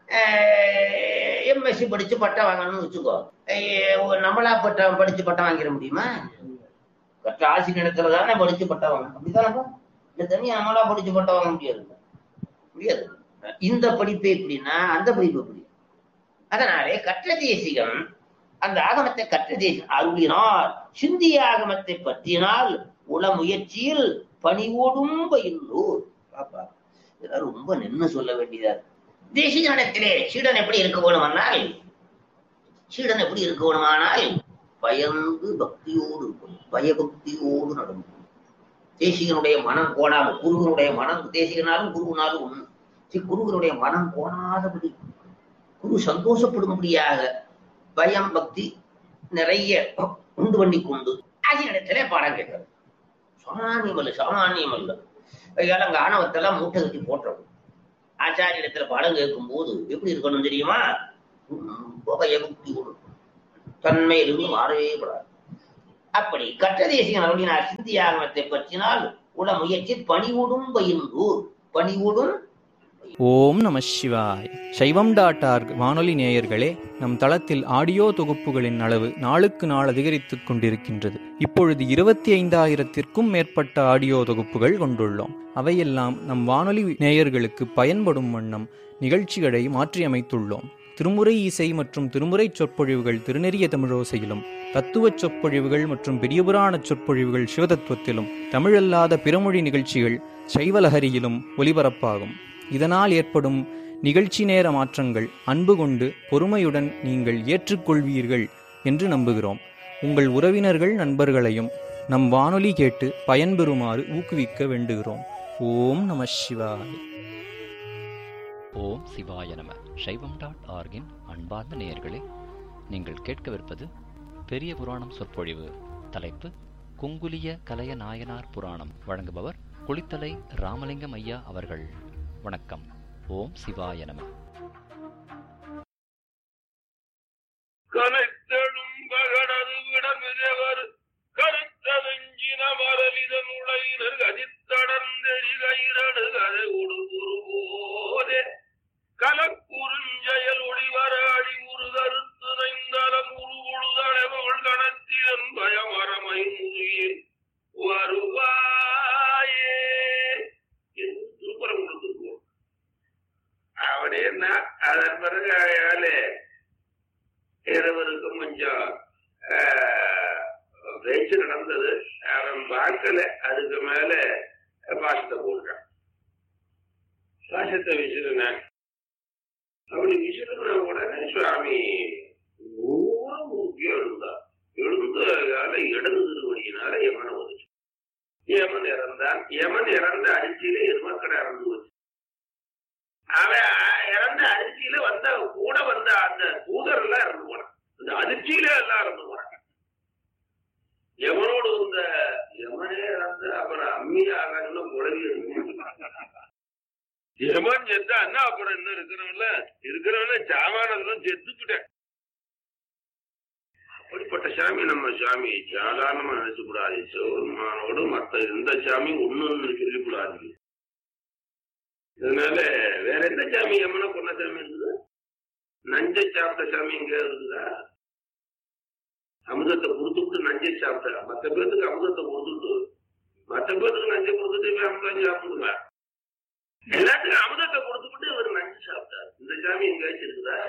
எம்எஸ்சி படிச்சு பட்டம் வாங்கணும்னு வச்சுக்கோ அஹ் ஒரு நம்மளா பட்டம் படிச்சு பட்டம் வாங்கிட முடியுமா கற்ற ஆசிரியத்துல தானே படிச்சு பட்டம் வாங்கணும் அப்படித்தானப்பா இந்த தனியா நம்மளா படிச்சு பட்டம் வாங்க முடியாது முடியாது இந்த படிப்பு எப்படின்னா அந்த படிப்பு எப்படி அதனாலே கற்ற தேசிகம் அந்த ஆகமத்தை கற்ற தேசிகம் அருளினால் சிந்திய ஆகமத்தை பற்றினால் உள முயற்சியில் பணிவோடும் பயில்லூர் பாப்பா இதெல்லாம் ரொம்ப நின்னு சொல்ல வேண்டியதா இருக்கு தேசிகனிடத்திலே சீடன் எப்படி இருக்க வேணுமானால் சீடன் எப்படி இருக்க வேணுமானால் பயந்து பக்தியோடு இருக்கணும் பயபக்தியோடு நடக்கும் தேசிகனுடைய மனம் கோணாமல் குருவனுடைய மனம் தேசிகனாலும் குருவனாலும் ஒண்ணு சரி குருவனுடைய மனம் கோணாதபடி குரு சந்தோஷப்படும்படியாக பயம் பக்தி நிறைய உண்டு பண்ணி கொண்டு ஆசிரியத்திலே பாடம் கேட்கறது சாமானியம் அல்ல சாமானியம் அல்ல அதனால அங்க ஆணவத்தெல்லாம் மூட்டை கட்டி போட்டுறோம் ஆச்சாரியத்துல பாடம் கேட்கும் போது எப்படி இருக்கணும் தெரியுமா ரொம்ப பயபக்தியோடு தன்மையிலிருந்து மாறவே கூடாது அப்படி கற்ற தேசியம் அருளினார் சிந்தியாகமத்தை பற்றினால் உல முயற்சி பணிவுடும் பயின்றூர் பணிவுடும் ஓம் நம சிவாய் சைவம் டாட் ஆர்க் வானொலி நேயர்களே நம் தளத்தில் ஆடியோ தொகுப்புகளின் அளவு நாளுக்கு நாள் அதிகரித்துக் கொண்டிருக்கின்றது இப்பொழுது இருபத்தி ஐந்தாயிரத்திற்கும் மேற்பட்ட ஆடியோ தொகுப்புகள் கொண்டுள்ளோம் அவையெல்லாம் நம் வானொலி நேயர்களுக்கு பயன்படும் வண்ணம் நிகழ்ச்சிகளை மாற்றியமைத்துள்ளோம் திருமுறை இசை மற்றும் திருமுறை சொற்பொழிவுகள் திருநெறிய தமிழோசையிலும் தத்துவச் சொற்பொழிவுகள் மற்றும் பெரியபுராண சொற்பொழிவுகள் சிவதத்துவத்திலும் தமிழல்லாத பிறமொழி நிகழ்ச்சிகள் சைவலஹரியிலும் ஒலிபரப்பாகும் இதனால் ஏற்படும் நிகழ்ச்சி நேர மாற்றங்கள் அன்பு கொண்டு பொறுமையுடன் நீங்கள் ஏற்றுக்கொள்வீர்கள் என்று நம்புகிறோம் உங்கள் உறவினர்கள் நண்பர்களையும் நம் வானொலி கேட்டு பயன்பெறுமாறு ஊக்குவிக்க வேண்டுகிறோம் ஓம் நம சிவாய் ஓம் சிவாய நம சைவம் டாட் ஆர்கின் அன்பார்ந்த நேயர்களே நீங்கள் கேட்கவிருப்பது பெரிய புராணம் சொற்பொழிவு தலைப்பு குங்குலிய கலைய நாயனார் புராணம் வழங்குபவர் குளித்தலை ராமலிங்கம் ஐயா அவர்கள் வணக்கம் ஓம் சிவாய நம கனைத்தெழும் பகடது விடமிதவர் கருத்ததெஞ்சின மரலிதன் உளையினர் கதித்தடர்ந்தெரிகையிரடு கதை உடுகுருவோதே கலக்குறுஞ்செயல் ஒளிவர அடி முரு கருத்து நைந்தல முழு முழுதளவுகள் கணத்திலன் பயமரமை முதுகில் வருவாயே என்று திருப்பரம் கொடுத்துருக்கோம் அவனே என்ன அதன் பிறகு அயாலே இருவருக்கும் கொஞ்சம் ஆஹ், பேச்சு நடந்தது அவன் பார்க்கல அதுக்கு மேல பாசத்தை போடுறான் பாசத்தை விசிறினான் அப்படி விசிறின உடனே சுவாமி நூறு முக்கியம் எழுந்தா எழுந்து அதால இடது திருவடியினால யமனை வந்துச்சு யமன் இறந்தான் யமன் இறந்த அடிச்சியில எருமக்கடை இறந்து போச்சு அவன் இறந்த அதிர்ச்சியில வந்த கூட வந்த அந்த தூதர் எல்லாம் இறந்து போனான் அந்த அதிர்ச்சியில எல்லாம் இறந்து போனாங்க எவனோடு வந்த எவனே இறந்து அப்புறம் அம்மியாக குழவி எவன் செத்தான்னா அப்புறம் என்ன இருக்கிறவன்ல இருக்கிறவன்ல சாமானதும் செத்துக்கிட்டேன் அப்படிப்பட்ட சாமி நம்ம சாமி சாதாரணமா நினைச்சுக்கூடாது சிவபெருமானோடு மத்த எந்த சாமி ஒண்ணுன்னு சொல்லிக்கூடாது அதனால வேற எந்த சாமி எம்மனா பொண்ண சாமி இருக்குது நஞ்சை சாப்பிட்ட சாமி எங்க இருக்குதா அமுதத்தை கொடுத்துட்டு நஞ்சை சாப்பிட்டா மத்த பேர்த்துக்கு அமுதத்தை கொடுத்துட்டு மத்த பேர்த்துக்கு நஞ்சை கொடுத்துட்டு இவன் அமுதம் சாப்பிடுங்க எல்லாத்துக்கும் அமுதத்தை கொடுத்துட்டு இவர் நஞ்சு சாப்பிட்டார் இந்த சாமி எங்கேயாச்சும் இருக்குதா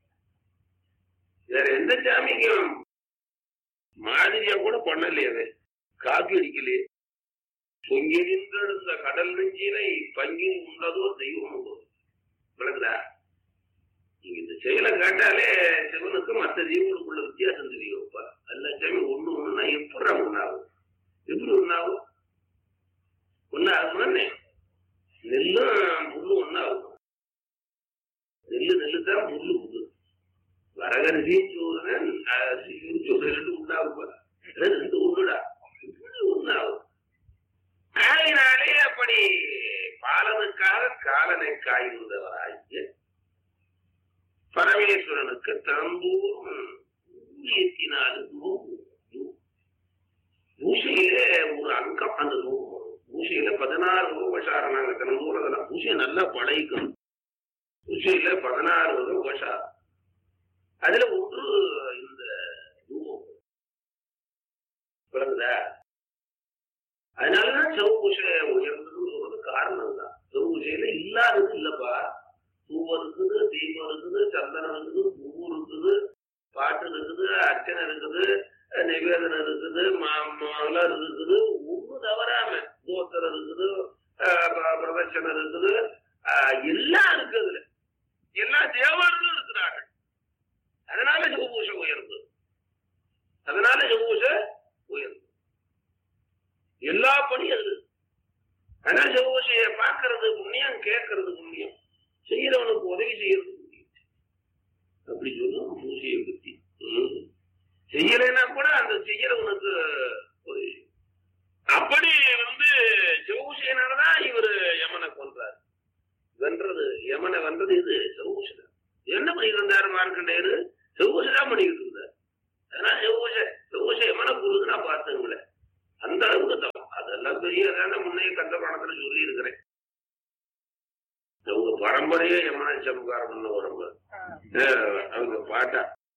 வேற எந்த சாமிக்கும் மாதிரியா கூட பண்ணலையே அது காப்பி அடிக்கலையே பொங்கி நின்றெழுந்த கடல் நெஞ்சினை பங்கி உண்டதோ தெய்வம் உண்டோ விளக்குதா நீங்க இந்த செயலை கேட்டாலே சிவனுக்கு மற்ற தெய்வங்களுக்குள்ள வித்தியாசம் தெரியும்ப்பா எல்லா சாமி ஒண்ணு ஒண்ணுன்னா எப்படி ஒண்ணாகும் எப்படி ஒண்ணாகும் ஒண்ணாகும்னே நெல்லும் புல்லு ஒண்ணாகும் நெல்லு நெல்லு தான் புல்லு புல்லு வரகரிசியும் சோறுனேன் அரிசியும் சோறு ரெண்டு உண்டாகுப்பா ரெண்டு ஒண்ணுடா இப்படி ஒண்ணாகும் ஆகையினாலே அப்படி பாலனுக்காக காலனை காய்ந்தவராகிய பரமேஸ்வரனுக்கு திறந்தோறும் ஊழியத்தினால நோவு பூசையிலே ஒரு அங்கம் அந்த நோவு வரும் பூசையில பதினாறு ரூபசாரணாங்க தினந்தோறும் அதெல்லாம் பூசையை நல்லா பழகிக்கணும் பூசையில பதினாறு வகை உபசாரம் அதுல ஒன்று இந்த தூபம் விளங்குதா அதனாலதான் செவ்வூசை உயர்ந்ததுன்னு சொல்றது காரணம் தான் செவ்வூசையில இல்லாதது இல்லப்பா தூவம் இருக்குது தீபம் இருக்குது சந்தனம் இருக்குது பூ இருக்குது பாட்டு இருக்குது அர்ச்சனை இருக்குது நிவேதனம் இருக்குது ம- மலர் இருக்குது ஒண்ணு தவறாம தோத்திரம் இருக்குது அஹ் ப- பிரதட்சணம் இருக்குது அஹ் எல்லாம் இருக்கு அதுல எல்லா தேவர்களும் இருக்கிறார்கள் அதனால சிவபூஷை உயர்ந்து அதனால சிவபூஷை உயர்ந்து எல்லா பணியும் அது அதனால சிவபூஷையை பார்க்கறது புண்ணியம் கேட்கறது புண்ணியம் செய்யறவனுக்கு உதவி செய்யறது புண்ணியம் அப்படி சொல்லும் பூசையை பத்தி ம். செய்யலைன்னா கூட அந்த செய்யறவனுக்கு உதவி செய்யும். அப்படி வந்து சிவபூஷையினாலதான் இவரு யமனை கொன்றார் வென்றது யமனை வென்றது இது சிவபூஷன் என்ன பண்ணிட்டு இருந்தாரு மார்க்கண்டேயரு செவ்வூசை தான் பண்ணிக்கிட்டு இருந்தார் அதனால செவ்வூசை செவ்வூசை யமனை குருது நான் பார்த்தேங்களேன் அந்த அளவுக்கு தவம் அதெல்லாம் பெரிய தானே முன்னே கந்த பணத்துல சொல்லி இருக்கிறேன் அவங்க பரம்பரையே யமன சமகாரம் பண்ண பரம்பரை அஹ் அவங்க பாட்டா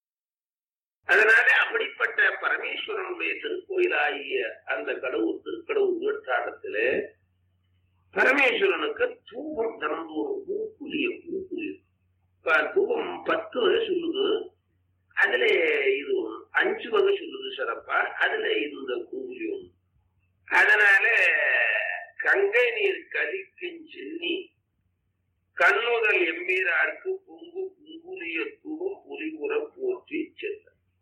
அதனால அப்படிப்பட்ட பரமேஸ்வரனுடைய திருக்கோயிலாகிய அந்த கடவுள் திருக்கடவுள் வீட்டாடத்திலே பரமேஸ்வரனுக்கு தூபம் தினந்தோறும் பூக்குலியம் பூக்குலியம் இப்ப தூபம் பத்து வகை சொல்லுது அதுல இது ஒண்ணு. அஞ்சு வகை சொல்லுது சிறப்பா அதுல இந்த குங்குலியம் அதனால கங்கை நீர் கலிக்கும் சென்னி கண்ணுதல் எம்பீராருக்கு பொங்கு குங்குலிய தூபம் புலிபுற போற்றி செல்ல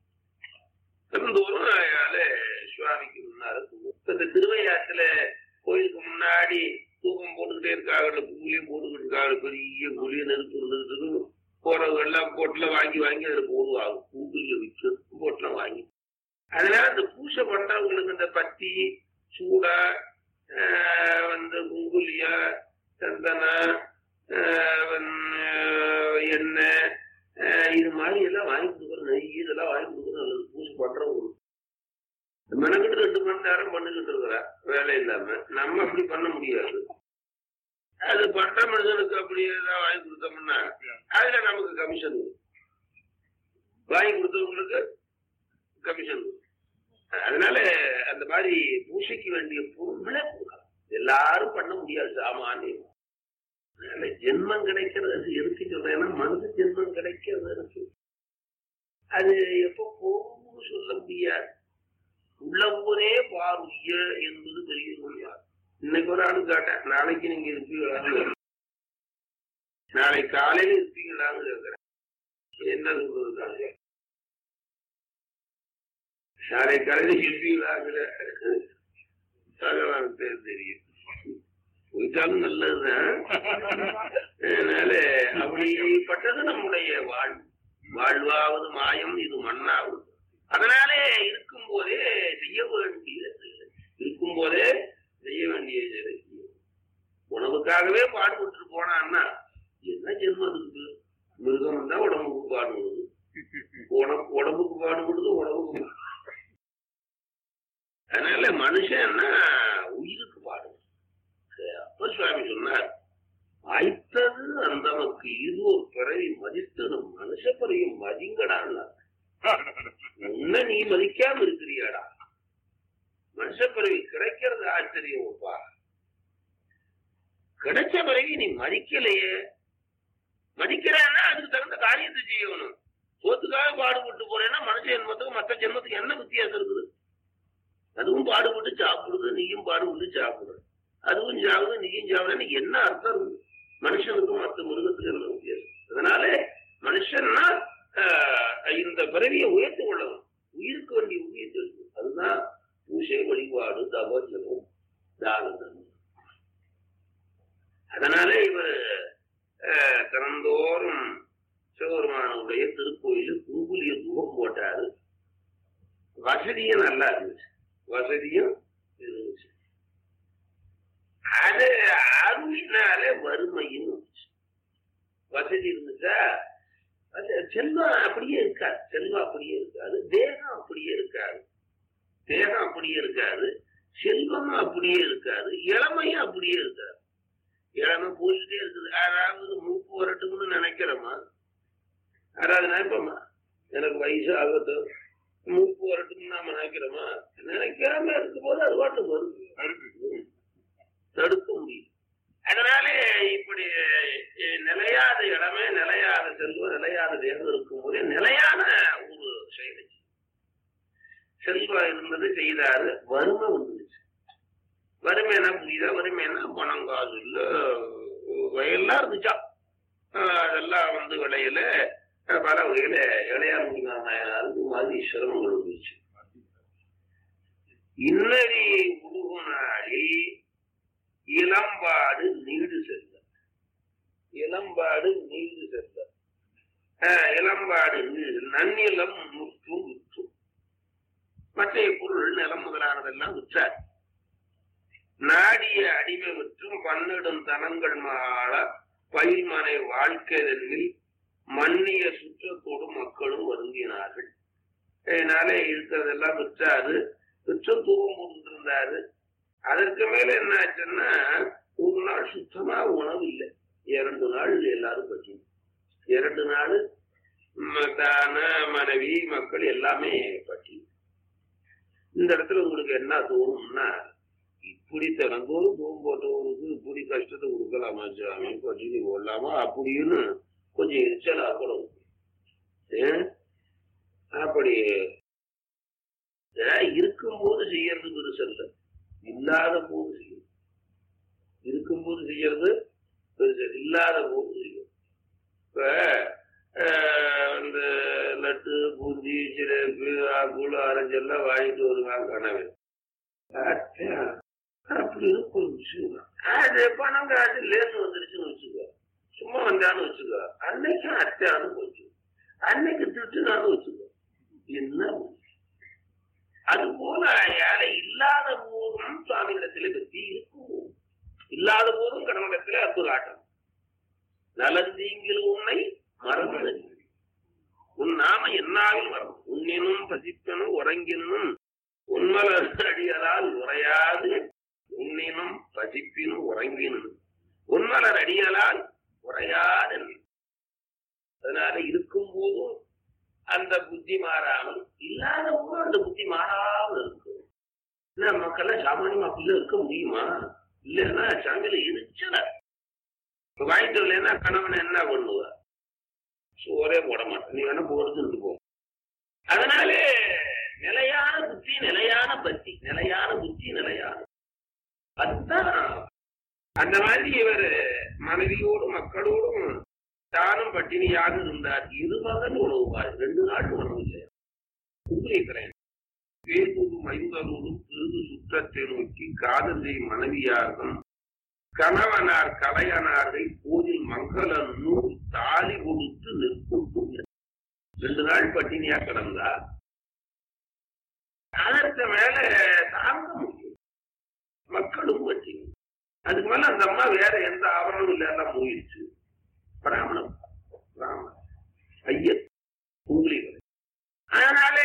தினந்தோறும் அதனால சுவாமிக்கு முன்னால தூபம் இந்த திருவையாத்துல கோயிலுக்கு முன்னாடி தூக்கம் போட்டுக்கிட்டே இருக்காங்க குங்குலியம் போட்டுக்கிட்டு இருக்காங்க பெரிய குழிய நெருப்பு இருந்துகிட்டு இருக்கு போறவங்க எல்லாம் போட்டுல வாங்கி வாங்கி அதுல போடுவாங்க குங்குலிய விற்று போட்டுலாம் வாங்கி அதனால இந்த பூசை பண்றவங்களுக்கு இந்த பத்தி சூடா ஆஹ் வந்து குங்குலிய சந்தன ஆஹ் வந்து எண்ணெய் ஆஹ் இது மாதிரி எல்லாம் வாங்கி கொடுக்குறோம் நெய் இதெல்லாம் வாங்கி கொடுக்குறோம் நல்லது பூசை பண்றவங்க மெனக்கிட்டு ரெண்டு மணி நேரம் பண்ணிக்கிட்டு இருக்கிற வேலை இல்லாம நம்ம அப்படி பண்ண முடியாது அது பண்ற மனுஷனுக்கு அப்படி ஏதாவது வாங்கி கொடுத்தோம்னா அதுல நமக்கு கமிஷன் வரும் வாங்கி கொடுத்தவங்களுக்கு கமிஷன் வரும் அதனால அந்த மாதிரி பூசைக்கு வேண்டிய பொருள்களே கொடுக்கலாம் எல்லாரும் பண்ண முடியாது சாமானியம் அதனால ஜென்மம் கிடைக்கிறது அது எதுக்கு சொல்றேன்னா மனித ஜென்மம் கிடைக்கிறது இருக்கு அது எப்போ போகும்னு சொல்ல முடியாது உள்ள போதே பாருய என்பது பெரிய நோயார் இன்னைக்கு ஒரு ஆளு கேட்டேன் நாளைக்கு நீங்க இருப்பீங்களான்னு நாளை காலையில இருப்பீங்களான்னு கேக்குறேன் என்ன சொல்றது நாளை காலையில இருப்பீங்களாங்கிற பகவான் பேர் தெரியும் போயிட்டாலும் நல்லதுதான் அதனால அப்படிப்பட்டது நம்முடைய வாழ்வு வாழ்வாவது மாயம் இது மண்ணாவது அதனாலே இருக்கும் போதே செய்ய வேண்டிய செயல். இருக்கும் போதே செய்ய வேண்டிய செயலை செய்யணும். உணவுக்காகவே பாடுபட்டு போனான்னா என்ன ஜென்மம் இருக்கு மிருகம் தான் உடம்புக்கு பாடுபடுது உடம்பு உடம்புக்கு பாடுபடுது உடம்புக்கு அதனால மனுஷன்னா உயிருக்கு பாடுபடும் அப்ப சுவாமி சொன்னார் வாய்த்தது அந்தமக்கு இது ஒரு பிறவி மதித்தது மனுஷ பிறவி மதிங்கடான்னார் உன்னை நீ மதிக்காம இருக்கிறியாடா மனுஷ பிறவி கிடைக்கிறது ஆச்சரியம்ப்பா கிடைச்ச பிறகு நீ மதிக்கலையே மதிக்கிறான்னா அதுக்கு தகுந்த காரியத்தை செய்யணும் சோத்துக்காக பாடுபட்டு போறேன்னா மனுஷ ஜென்மத்துக்கு மற்ற ஜென்மத்துக்கு என்ன வித்தியாசம் இருக்குது அதுவும் பாடுபட்டு சாப்பிடுது நீயும் பாடுபட்டு சாப்பிடுற அதுவும் சாகுது நீயும் சாப்பிடுறேன்னு என்ன அர்த்தம் இருக்குது மனுஷனுக்கும் மற்ற மிருகத்துக்கு என்ன வித்தியாசம் அதனால மனுஷன்னா ஆஹ், இந்த பிறவியை உயர்த்தி கொள்ளணும் உயிருக்கு வேண்டிய உயிர் தெரியும் அதுதான் பூஜை வழிபாடு தபோஜனம் தான தர்மம் அதனால இவர் தினந்தோறும் சிவபெருமானுடைய திருக்கோயிலு குங்குலிய தூபம் போட்டாரு வசதியும் நல்லா இருந்துச்சு வசதியும் இருந்துச்சு அது அருளினால வறுமையும் இருந்துச்சு வசதி இருந்துச்சா அது செல்வம் அப்படியே இருக்காது செல்வம் அப்படியே இருக்காது தேகம் அப்படியே இருக்காது தேகம் அப்படியே இருக்காது செல்வமும் அப்படியே இருக்காது இளமையும் அப்படியே இருக்காது இளமை போயிட்டே இருக்குது யாராவது மூப்பு வரட்டும்னு நினைக்கிறோமா யாராவது நினைப்போமா எனக்கு வயசு ஆகட்டும் மூப்பு வரட்டும்னு நாம நினைக்கிறோமா நினைக்காம இருக்கும் போது அது பாட்டு வருது தடுக்க முடியும் அதனால இப்படி அஹ், நிலையாத இடமே நிலையாத செல்வம் நிலையாத தேர்வு இருக்கும் போதே நிலையான ஒரு செயலை செல்வம் இருந்தது செய்தாரு வறுமை வந்துருச்சு வறுமை என்ன புரியுதா வறுமை என்ன பணம் காசு இல்ல வயல்லாம் இருந்துச்சா ஆஹ் அதெல்லாம் வந்து விளையில அஹ் பல வகையில இளையார் நாயனாருக்கு மாதிரி சிரமங்கள் இருந்துச்சு இன்னறி உருகுனாடி இளம்பாடு நீடு செல்ல இளம்பாடு நீடு செல்ல ஆஹ் இளம்பாடு நீடு நன்னிலம் முற்றும் விற்றும் மற்ற பொருள் நிலம் முதலானதெல்லாம் விற்றார் நாடிய அடிமை விற்றும் பன்னிடும் தனங்கள் மாள பயிர்மனை வாழ்க்கையில் மன்னிய சுற்றத்தோடு மக்களும் வருந்தினார்கள் அதனால இருக்கிறதெல்லாம் விற்றாரு விற்றம் தூக்கம் போட்டுருந்தாரு அதற்கு மேல என்ன ஆச்சுன்னா ஒரு நாள் சுத்தமா உணவு இல்லை இரண்டு நாள் எல்லாரும் பட்டி இரண்டு நாள் ம- தான மனைவி மக்கள் எல்லாமே பட்டி இந்த இடத்துல உங்களுக்கு என்ன தோணும்னா இப்படி தினந்தோறும் தூக்கம் போட்டவங்களுக்கு இப்படி கஷ்டத்தை கொடுக்கலாமா சாமி பட்டினி போடலாமா அப்படின்னு கொஞ்சம் எரிச்சலா கூட இருக்கும். ஏன்? அப்படி ஏன் இருக்கும்போது செய்யறது பெருசல்ல இல்லாத போது செய்யும் இருக்கும்போது செய்யறது பெருசு இல்லாத போது செய்யும் இப்ப ஆஹ், இந்த லட்டு பூந்தி சிறப்பு ஆக்குள் ஆரஞ்செல்லாம் வாங்கிட்டு வருவாங்க கனவு அச்சா, அப்படின்னு ஒரு விஷயம் தான். அது பணம் காசு லேசு வந்துருச்சுன்னு வச்சுக்கோ சும்மா வந்தான்னு வச்சுக்கோ அன்னைக்கும் அச்சான்னு போச்சு அன்னைக்கு திட்டுனான்னு வச்சுக்கோ என்ன பண்ணுச்சு? அது போல யாரை இல்லாத போதும் சுவாமியிடத்திலே பற்றி இருக்கும் இல்லாத போதும் கடவுளத்திலே அன்பு காட்டும் நலந்தீங்கில் உன்னை மறந்து உன் நாம என்னாவில் வரும் உன்னினும் பசிப்பனும் உறங்கினும் உண்மலர் அடியலால் உரையாது உன்னினும் பசிப்பினும் உறங்கினும் உண்மலர் அடியலால் உரையாது அதனால இருக்கும் போதும் அந்த புத்தி மாறாமல் இல்லாத போதும் அந்த புத்தி மாறாமல் இருக்கும் என்ன மக்கள்லாம் சாமானியமா அப்படிலாம் இருக்க முடியுமா இல்லைன்னா சங்கில எரிச்சல இப்ப வாங்கிட்டு வரலன்னா கணவன் என்ன பண்ணுவா சோறே போட மாட்டேன் நீ வேணா போடுதுன்னு போ அதனாலே நிலையான புத்தி நிலையான பக்தி நிலையான புத்தி நிலையான அதுதான் அந்த மாதிரி இவர் மனைவியோடும் மக்களோடும் தானும் பட்டினியாக இருந்தார் இருமகன் உணவுவார் ரெண்டு நாள் உணவு செய்ய உண்மைக்கிறேன் பேருடும் ஐந்தரோடும் பெருது சுற்றத்தை நோக்கி காதல் செய் மனைவியாகும் கணவனார் கலையனாரை போதில் மங்கள நூல் தாலி கொடுத்து நிற்கும் ரெண்டு நாள் பட்டினியா கிடந்தா அதற்கு மேல தாங்க முடியும் மக்களும் பட்டினி அதுக்கு மேல அந்த அம்மா வேற எந்த ஆவரணமும் இல்ல எல்லாம் மூயிடுச்சு பிராமணம் பிராமணன் ஐயர் உங்களிகள் அதனால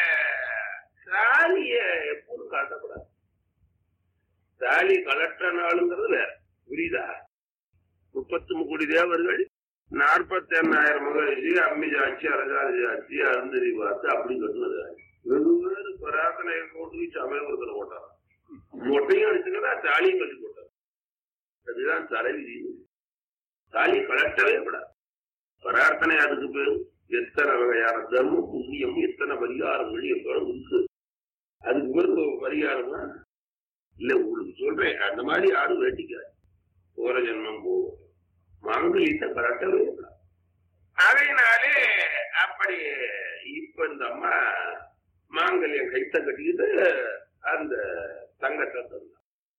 தாலிய எப்போதும் காட்டக்கூடாது தாலி கலட்ட நாளுங்கிறது வேற புரியுதா முப்பத்தி கோடி தேவர்கள் நாற்பத்தி எண்ணாயிரம் மகிழ்ச்சி அம்மி ஜாட்சி அரசாதி ஜாட்சி அருந்ததி பார்த்து அப்படி கட்டுனது வெகு பேர் பிரார்த்தனையை போட்டு சமயபுரத்தில் போட்டாங்க மொட்டையும் அடிச்சுக்கிறா தாலியும் கட்டி போட்டாங்க அதுதான் தலைவிதி தாலி கலட்டவே கூடாது பிரார்த்தனை அதுக்கு பேரு எத்தனை வகையான தர்மம் புண்ணியம் எத்தனை பரிகாரங்கள் எவ்வளவு இருக்கு அதுக்கு பேரு பரிகாரமா இல்ல உங்களுக்கு சொல்றேன் அந்த மாதிரி யாரும் வேட்டிக்காது போற ஜென்மம் போகும் மாங்கல்யத்தை கலட்டவே கூடாது அதனாலே அப்படி இப்ப இந்த அம்மா மாங்கல்யம் கைத்த கட்டிக்கிட்டு அந்த தங்கத்தை தந்தார்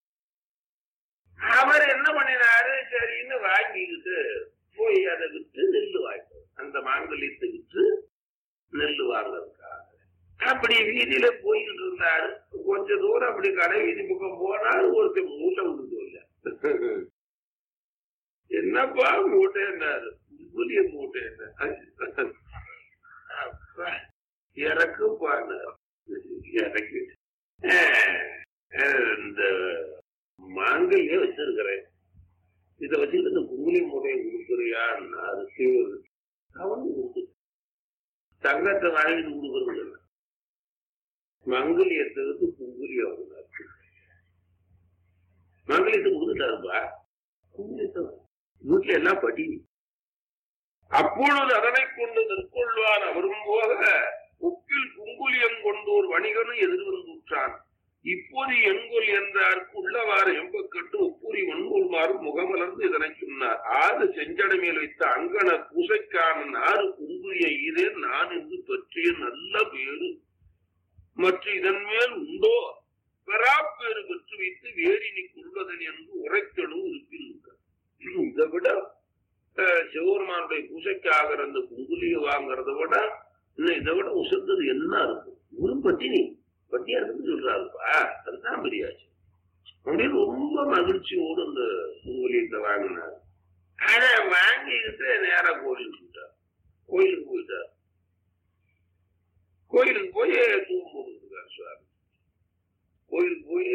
அவர் என்ன பண்ணினாரு சரின்னு வாங்கிக்கிட்டு போய் அதை விட்டு நெல்லு வாங்கிட்டு அந்த மாங்கல்யத்தை விட்டு நெல்லு வாங்கறதுக்காக அப்படி வீதியில போய்கிட்டு இருந்தாரு கொஞ்ச தூரம் அப்படி கடை வீதி பக்கம் போனாரு ஒருத்தர் மூட்டை விட்டுட்டு வரல என்னப்பா மூட்டை என்னாரு புதிய மூட்டை என்ன அப்பா, இறக்கு பாரு இறக்கி இந்த மாங்கல்யே வச்சிருக்கிறேன் இதை வச்சுட்டு இந்த குங்குலி மூட்டையை கொடுக்குறியான்னு அது தீவிர அவன் கொடுத்து தங்கத்தை வாங்கிட்டு கொடுக்குறது இல்லை. மங்கலியத்துக்கு குங்குலியம் வாங்கினார் மங்கலியத்தை கொடுத்துட்டாருப்பா குங்குலியத்தை வீட்டுல எல்லாம் பட்டினி அப்பொழுது அதனை கொண்டு திருக்கொள்வான் அவரும் போக உப்பில் குங்குலியம் கொண்டோர் வணிகனும் எதிர்வந்துற்றான் இப்போது எங்கொல் என்றார்க்கு உள்ளவாறு எம்பக்கட்டு ஒப்புரி ஒன்புள்மாறு முகமலர்ந்து இதனை சொன்னார் ஆறு செஞ்சடை மேல் வைத்த அங்கன பூசைக்கான ஆறு குங்குலிய இதே நான் என்று பற்றிய நல்ல பேரு மற்ற இதன் மேல் உண்டோ பெறாப்பேறு பெற்று வைத்து வேரினி கொள்வதன் என்று உரைத்தெழும் இருப்பினுங்க இதை விட அஹ், சிவபெருமானுடைய பூசைக்கு ஆகிற அந்த குங்குலிய வாங்குறத விட இன்னும் இதை விட உசந்தது என்ன இருக்கும் ஒரு பட்டினி பட்டியா இருக்குன்னு சொல்றாருப்பா அதுதான் பெரியாச்சு அப்படின்னு ரொம்ப மகிழ்ச்சியோடு அந்த குங்குலியத்தை வாங்கினார் அதை வாங்கிக்கிட்டு நேரா கோயிலுக்கு போயிட்டார் கோயிலுக்கு போயிட்டார் கோயிலுக்கு போய் தூக்கம் போட்டுருக்கார் சுவாமி கோயிலுக்கு போய்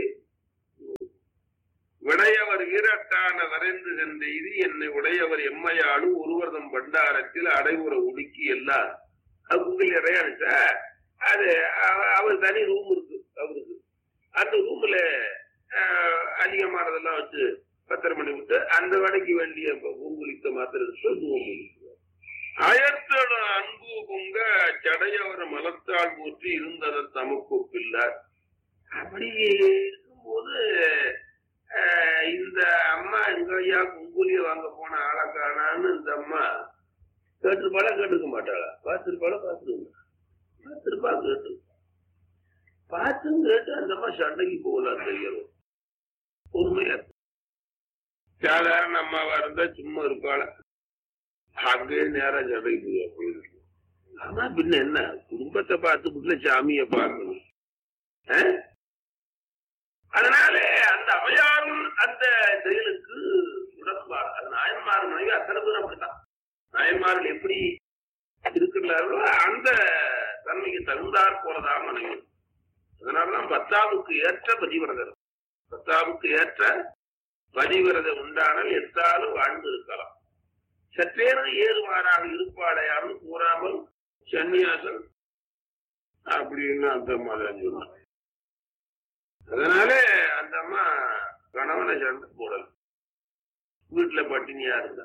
விடையவர் வீரட்டான வரைந்து சென்ற இது என்னை உடையவர் எம்மையாடு ஒருவர்தம் பண்டாரத்தில் அடைவுற உடுக்கி எல்லாம் அது குங்கில் இறையானுச்சா அது அவ- அவர் தனி ரூம் இருக்கு அவருக்கு அந்த ரூம்ல அதிகமானதெல்லாம் வச்சு பத்திரம் பண்ணி விட்டு அந்த வேலைக்கு வேண்டிய பூங்குலிக்க மாத்திரம் ஆயத்தோட அன்பு பொங்க சடையவர் மலத்தால் போற்றி இருந்தனர் தமக்கு பிள்ளார் அப்படி இருக்கும்போது ஆஹ், இந்த அம்மா எங்க ஐயா குங்குலிய வாங்க போன ஆளை காணான்னு இந்த அம்மா கேட்டிருப்பாளா கேட்டுக்க மாட்டாளா பார்த்திருப்பாளா பார்த்துருங்க பார்த்திருப்பா கேட்டு பார்த்தும் கேட்டு அந்த அம்மா சண்டைக்கு போகல தெரியும் பொறுமையா இருக்கு. சாதாரண அம்மாவா இருந்தா சும்மா இருப்பாள அங்கே நேரா சண்டைக்கு போய் போயிருக்கு ஆனா பின்ன என்ன குடும்பத்தை பார்த்து புள்ள சாமியை பார்க்கணும் ஆ? அதனால அந்த அவையாரும் அந்த செயலுக்கு உடன்பாடு அது நாயன்மார் மனைவி அத்தனை பேரும் அப்படித்தான் நாயன்மார்கள் எப்படி இருக்கிறார்களோ அந்த தன்மைக்கு தகுந்தாற் போலதான் மனைவி அதனாலதான் பத்தாவுக்கு ஏற்ற பதிவிரதர் பத்தாவுக்கு ஏற்ற பதிவிரத உண்டானால் எத்தாலும் வாழ்ந்து இருக்கலாம் சற்றேனும் ஏறுமாறாக இருப்பாளையாரும் கூறாமல் சன்னியாசம் அப்படின்னு அந்த அம்மா தான் சொன்னாங்க அதனால அந்த அம்மா கணவனை சண்டை போடல வீட்டுல பட்டினியா இருந்தா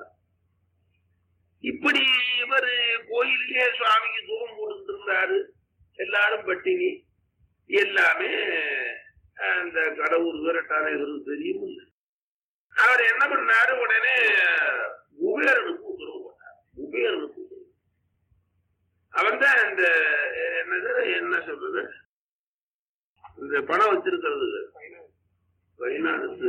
இப்படி இவரு கோயிலே சுவாமிக்கு தூரம் போட்டுட்டு இருந்தாரு எல்லாரும் பட்டினி எல்லாமே அந்த கடவுள் வீரட்டாளர்களுக்கு தெரியும் அவர் என்ன பண்ணாரு உடனே குபேரனுக்கு உத்தரவு போட்டார் குபேரனுக்கு உத்தரவு அவன் தான் இந்த என்னது என்ன சொல்றது இந்த பணம் வச்சிருக்கிறது பைனான்ஸ்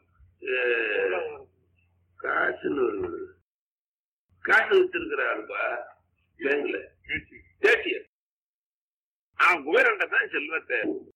காசுன்னு வருது காசு வச்சிருக்கிறாருப்பா பேங்க்ல தேசியர் அவன் குபேரன்ட்ட தான் செல்வத்தை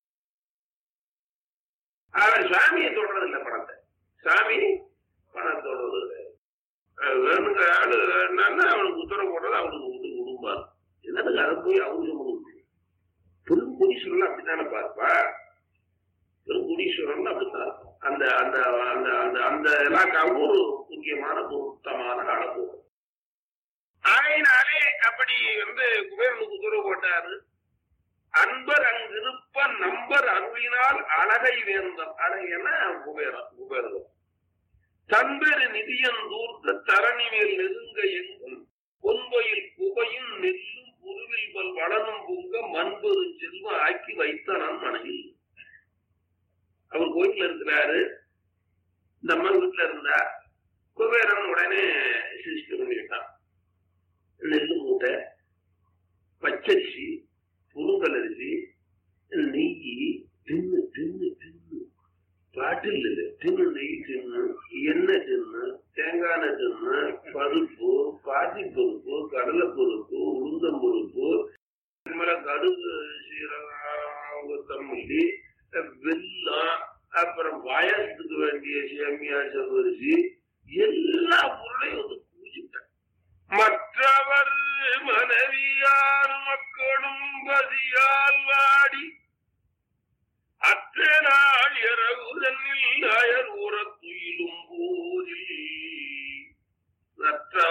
அவர் சாமியை தொடறது இல்லை பணத்தை சாமி பணம் தொடறது இல்லை அஹ் வேணுங்கிற ஆளு வேணும்னா அவனுக்கு உத்தரவு போடுறது அவனுக்கு விட்டு கொடுப்பாரு என்னதுக்கு அதை போய் அவங்க முடியும் பெரும் குடீஸ்வரன் அப்படித்தானே பார்ப்பா பெரும் குடீஸ்வரன் அப்படித்தான் அந்த அந்த அந்த அந்த அந்த இலாக்காவும் ஒரு முக்கியமான பொருத்தமான அளவு ஆகையினாலே அப்படி வந்து குபேரனுக்கு உத்தரவு போட்டாரு அன்பர் அங்கிருப்ப நம்பர் அருளினால் அழகை வேந்தம் அழகென குபேரம் குபேரம் தன்பெரு நிதியன் தூர்த்த தரணி மேல் நெருங்க எங்கும் பொன்பையில் புகையும் நெல்லும் புருவில் பல் வளனும் பொங்க மண்பெரும் செல்வம் ஆக்கி வைத்தனன் மனைவி அவர் கோயில்ல இருக்கிறாரு இந்த அம்மா வீட்டுல இருந்தா குபேரன் உடனே சிஸ்டம் பண்ணிட்டான் நெல்லு மூட்டை பச்சரிசி புழுங்கல் அரிசி நெய் தின்னு தின்னு தின்னு பாட்டில் தின்னு நெய் தின்னு எண்ணெய் தின்னு தேங்காய் எண்ணெய் தின்னு பருப்பு பாசி பருப்பு கடலை பருப்பு உளுந்தம் பருப்பு இது மேல கடுகு சீரகம் கொத்தமல்லி வெல்லம் அப்புறம் பாயாசத்துக்கு வேண்டிய சேமியா செவ்வரிசி எல்லா பொருளையும் வந்து பூஜிட்டாங்க மற்றவர் மனைவியார் மக்களும் பதியால் வாடி அத்த நாள் இரவு தன்னில் அயர் உறத்துயிலும் போதில்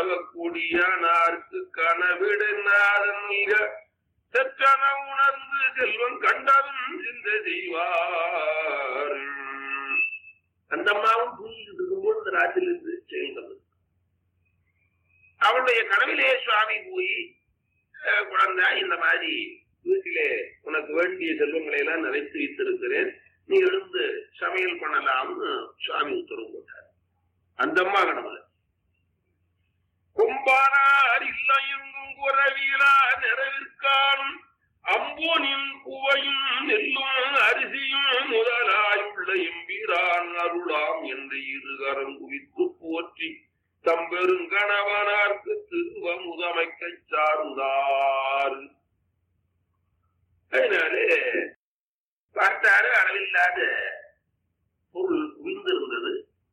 கனவாக கூடியானார்க்கு கனவிடனாதன் மிக தெற்றன உணர்ந்து செல்வம் கண்டவன் சிந்த செய்வார் அந்த அம்மாவும் தூங்கிட்டு இருக்கும்போது இந்த ராத்திரில இருந்து செய்யுங்கள் அவளுடைய கனவிலே சுவாமி போய் அஹ், குழந்தை இந்த மாதிரி வீட்டிலே உனக்கு வேண்டிய செல்வங்களை எல்லாம் நிறைத்து வைத்திருக்கிறேன் நீ எழுந்து சமையல் பண்ணலாம்னு சுவாமி உத்தரவு போட்டார் அந்த அம்மா கனவுல கொம்பானார் இல்லையெங்கும் குறவீரா நிறைவிற்கானும் அம்போனின் குவையும் நெல்லும் அரிசியும் முதலாயுள்ள எம்பீரான் அருளாம் என்று இருகரம் குவித்து போற்றி தம்பெருங்கணவனார்க்கு திருவ முதமைக்கச் சார்ந்தார் அதனாலே பார்த்தாரு அளவில்லாத பொருள் குவிந்திருந்தது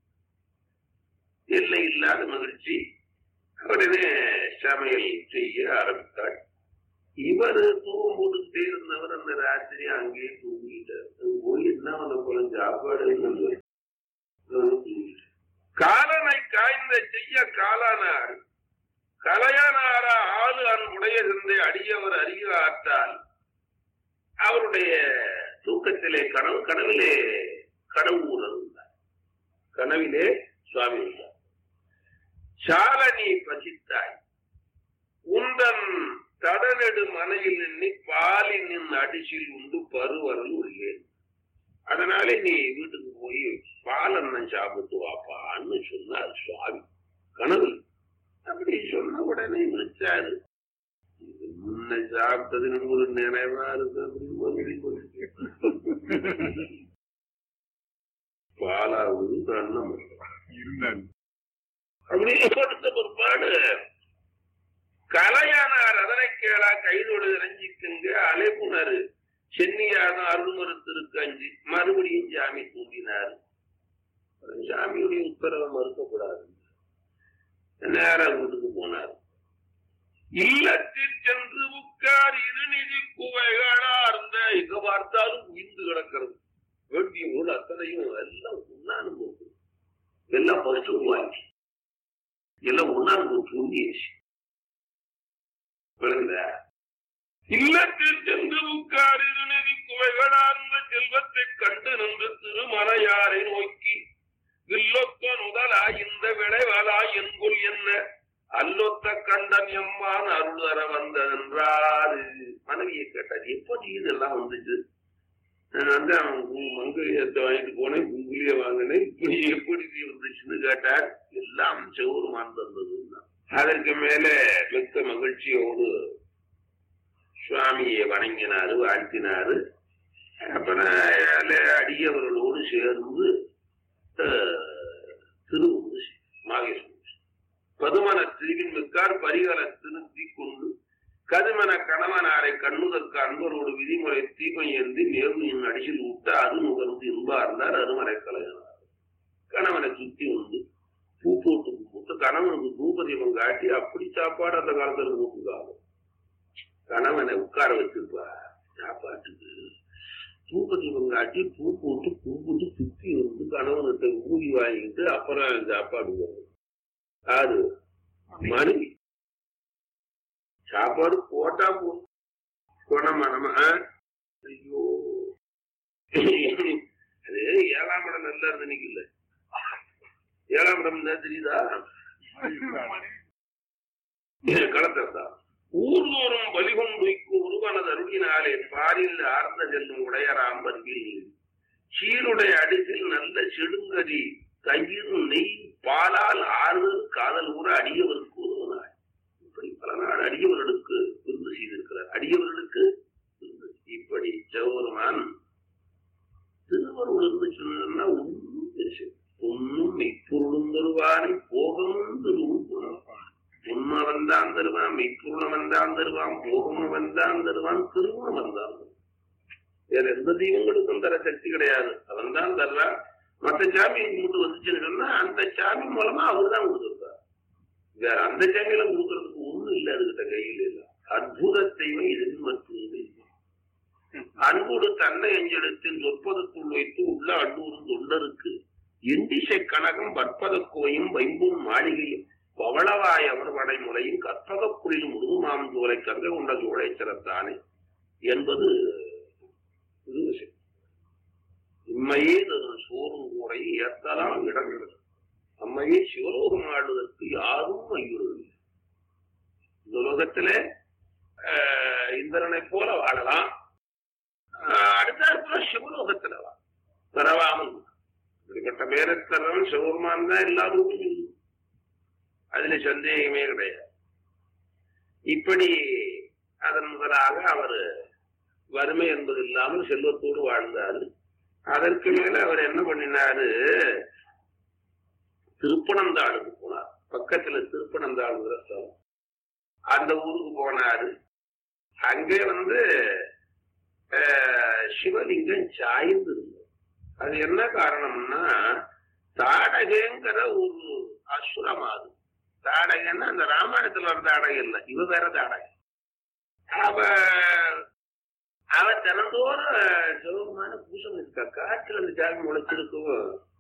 எல்லை இல்லாத மகிழ்ச்சி உடனே சமையல் செய்ய ஆரம்பித்தாள் இவர் தூக்கம் போட்டுக்கிட்டே இருந்தவர் அந்த ராத்திரி அங்கேயே தூங்கிட்டார் அங்க போய் என்ன பண்ண போல சாப்பாடு இல்லைன்னு சொல்லி. அவரு தூங்கிட்டார். காலனை காய்ந்த செய்ய காலானார் கலையானாரா ஆளு அன்புடைய சிந்தை அடியவர் அறிய ஆற்றால் அவருடைய தூக்கத்திலே கனவு கனவிலே கடவு உணர்ந்தார் கனவிலே சுவாமி இருந்தார் சாலனி பசித்தாய் உந்தன் தடநெடு மனையில் நின்று பாலின் அடிசில் உண்டு பருவரல் ஒழியேன் அதனாலே நீ வீட்டுக்கு போய் பால் அன்னம் சாப்பிட்டு வாப்பான்னு சொன்னார் சுவாமி கனவு அப்படி சொன்ன உடனே விழிச்சாரு இது முன்ன சாப்பிட்டதுன்னு ஒரு நினைவா இருக்கு அப்படின்னு மறுபடியும் போயிட்டு பாலாவது அன்னம் இருந்தான் அப்படி கொடுத்த பிற்பாடு கலையானார் அதனை கேளா கைதோடு இறஞ்சிக்குங்க அலைப்புணரு சென்னியாக அருள்மறுத்திருக்கு அஞ்சு மறுபடியும் சாமி தூண்டினார் சாமியுடைய உத்தரவை மறுக்கக்கூடாது நேரா வீட்டுக்கு போனார் இல்லத்தில் சென்று உட்கார் இருநிதி குவைகளார்ந்த எங்க பார்த்தாலும் உயிர்ந்து கிடக்கிறது வேண்டிய பொருள் அத்தனையும் எல்லாம் உண்ணானு போகுது எல்லாம் பஸ்ட் வாங்கி எல்லாம் ஒன்னாங்க தூங்கிடுச்சு விளங்குதா இல்லத்தில் சென்று உட்கார் இருநிதி குவைகளார்ந்த செல்வத்தை கண்டு நின்று திருமலையாரை நோக்கி வில்லொத்த நுதலா இந்த விளைவலா என்கொள் என்ன அல்லொத்த கண்டன் எம்மான் அருள் தர வந்ததென்றாரு மனைவியை கேட்டார் எப்படி இதெல்லாம் வந்துச்சு நான் வந்து அவன் கு- மங்கலியத்தை வாங்கிட்டு போனேன் குங்குலிய வாங்கினேன் இப்படி எப்படி இது வந்துச்சுன்னு கேட்டார் எல்லாம் செவருமான் தந்ததுன்னா அதற்கு மேல மிக்க மகிழ்ச்சியோடு சுவாமியை வணங்கினாரு வாழ்த்தினாரு அப்புறம் அதுல அடியவர்களோடு சேர்ந்து அஹ், திருவுந்து மாகேஸ்வரம் பதுமன திருவின் மிக்கார் பரிகர திருத்தி கொண்டு கதுமன கணவனாரை கண்ணுதற்கு அன்பரோடு விதிமுறை தீபம் ஏந்தி மேலும் அடியில் விட்ட அது நுகர்ந்து இன்பார்ந்தார் அருமறை கலைஞனார் கணவனை சுத்தி வந்து பூ போட்டு போட்டு கணவனுக்கு தூபதீபம் காட்டி அப்படி சாப்பாடு அந்த காலத்துல போட்டுக்காகும் கணவனை உட்கார வச்சிருப்பா சாப்பாட்டுக்கு தூபதீபம் காட்டி பூ போட்டு பூ போட்டு சுத்தி வந்து கணவன்கிட்ட ஊதி வாங்கிட்டு அப்புறம் சாப்பாடு வரும் யாரு மனைவி சாப்பாடு போட்டா போதும் குணமனமா ஐயோ அது ஏழாம் இடம் நல்லா இருந்து நிக்கல ஏழாம் இடம் என்ன தெரியுதா களத்தா ஊர்தோறும் பலிகொண்டுக்கு உருவனது அருளினாலே பாரில் ஆர்ந்த செல்லும் உடையராம் பருகில் சீருடைய அடிசில் நல்ல செடுங்கதி தயிர் நெய் பாலால் ஆறுதல் காதல் ஊற அடியவருக்கு உதவுனார் இப்படி பல நாள் அடியவர்களுக்கு விருந்து செய்திருக்கிறார் அடியவர்களுக்கு விருந்து. இப்படி செவருமான் திருவருள் இருந்து சொன்னா ஒன்றும் பேசு ஒன்னும் மெய்ப்பொருளும் தருவானை போகமும் தருவும் உண்மை வந்தான் தருவான் மெய்ப்பொருளம் வந்தான் தருவான் போகமும் வந்தான் தருவான் திருமணம் வந்தான் தருவான். வேற எந்த தெய்வங்களுக்கும் தர சக்தி கிடையாது அவன் தான் தர்றான் மற்ற சாமி கும்பிட்டு வந்துச்சுன்னு சொன்னா அந்த சாமி மூலமா அவர் தான் கொடுத்துருக்கார் வேற அந்த சாமியில கொடுக்கறதுக்கு ஒண்ணும் இல்லை அதுகிட்ட கையில் இல்லை அற்புத தெய்வம் இதன் மட்டும் தெய்வம் அன்போடு தன்னை எஞ்செடுத்து சொற்பதற்குள் வைத்து உள்ள அன்னூரும் தொண்டருக்கு எண்டிசை கனகம் பற்பத கோயும் வைம்பும் மாளிகையும் பவளவாய் அவர் வடைமுறையும் கற்பகப் புலில் முழுமாம் சோலை கங்கை கொண்ட சோலை சிறத்தானே என்பது இது விஷயம் இம்மையே தரும் சோறும் கூரை ஏத்தலாம் இடங்கள் அம்மையே சிவலோகம் ஆடுவதற்கு யாரும் ஐயுறவில்லை இந்த உலகத்திலே ஆஹ், இந்திரனை போல வாழலாம் ஆஹ், அடுத்தாற்போல சிவலோகத்துல வா பிறவாமல் இப்படிப்பட்ட பேரத்தரம் சிவபெருமான் தான் எல்லாருக்கும் உண்டு. அதுல சந்தேகமே கிடையாது இப்படி அதன் முதலாக அவர் வறுமை என்பது இல்லாமல் செல்வத்தோடு வாழ்ந்தாரு அதற்கு மேல அவர் என்ன பண்ணினாரு திருப்பனந்தாளுக்கு போனார் பக்கத்துல திருப்பனந்தாளுங்கிற ஸ்தலம் அந்த ஊருக்கு போனாரு அங்கே வந்து அஹ், சிவலிங்கம் சாய்ந்து இருந்தது அது என்ன காரணம்னா தாடகைங்கிற ஒரு அசுரம் அது தாடகைன்னா அந்த ராமாயணத்துல வர தாடகை இல்லை இவ வேற தாடகை அவ அவ தினந்தோறும் சிவபெருமான பூசம் இருக்கா காற்றுல அந்த ஜாமி முளைச்சிருக்கும்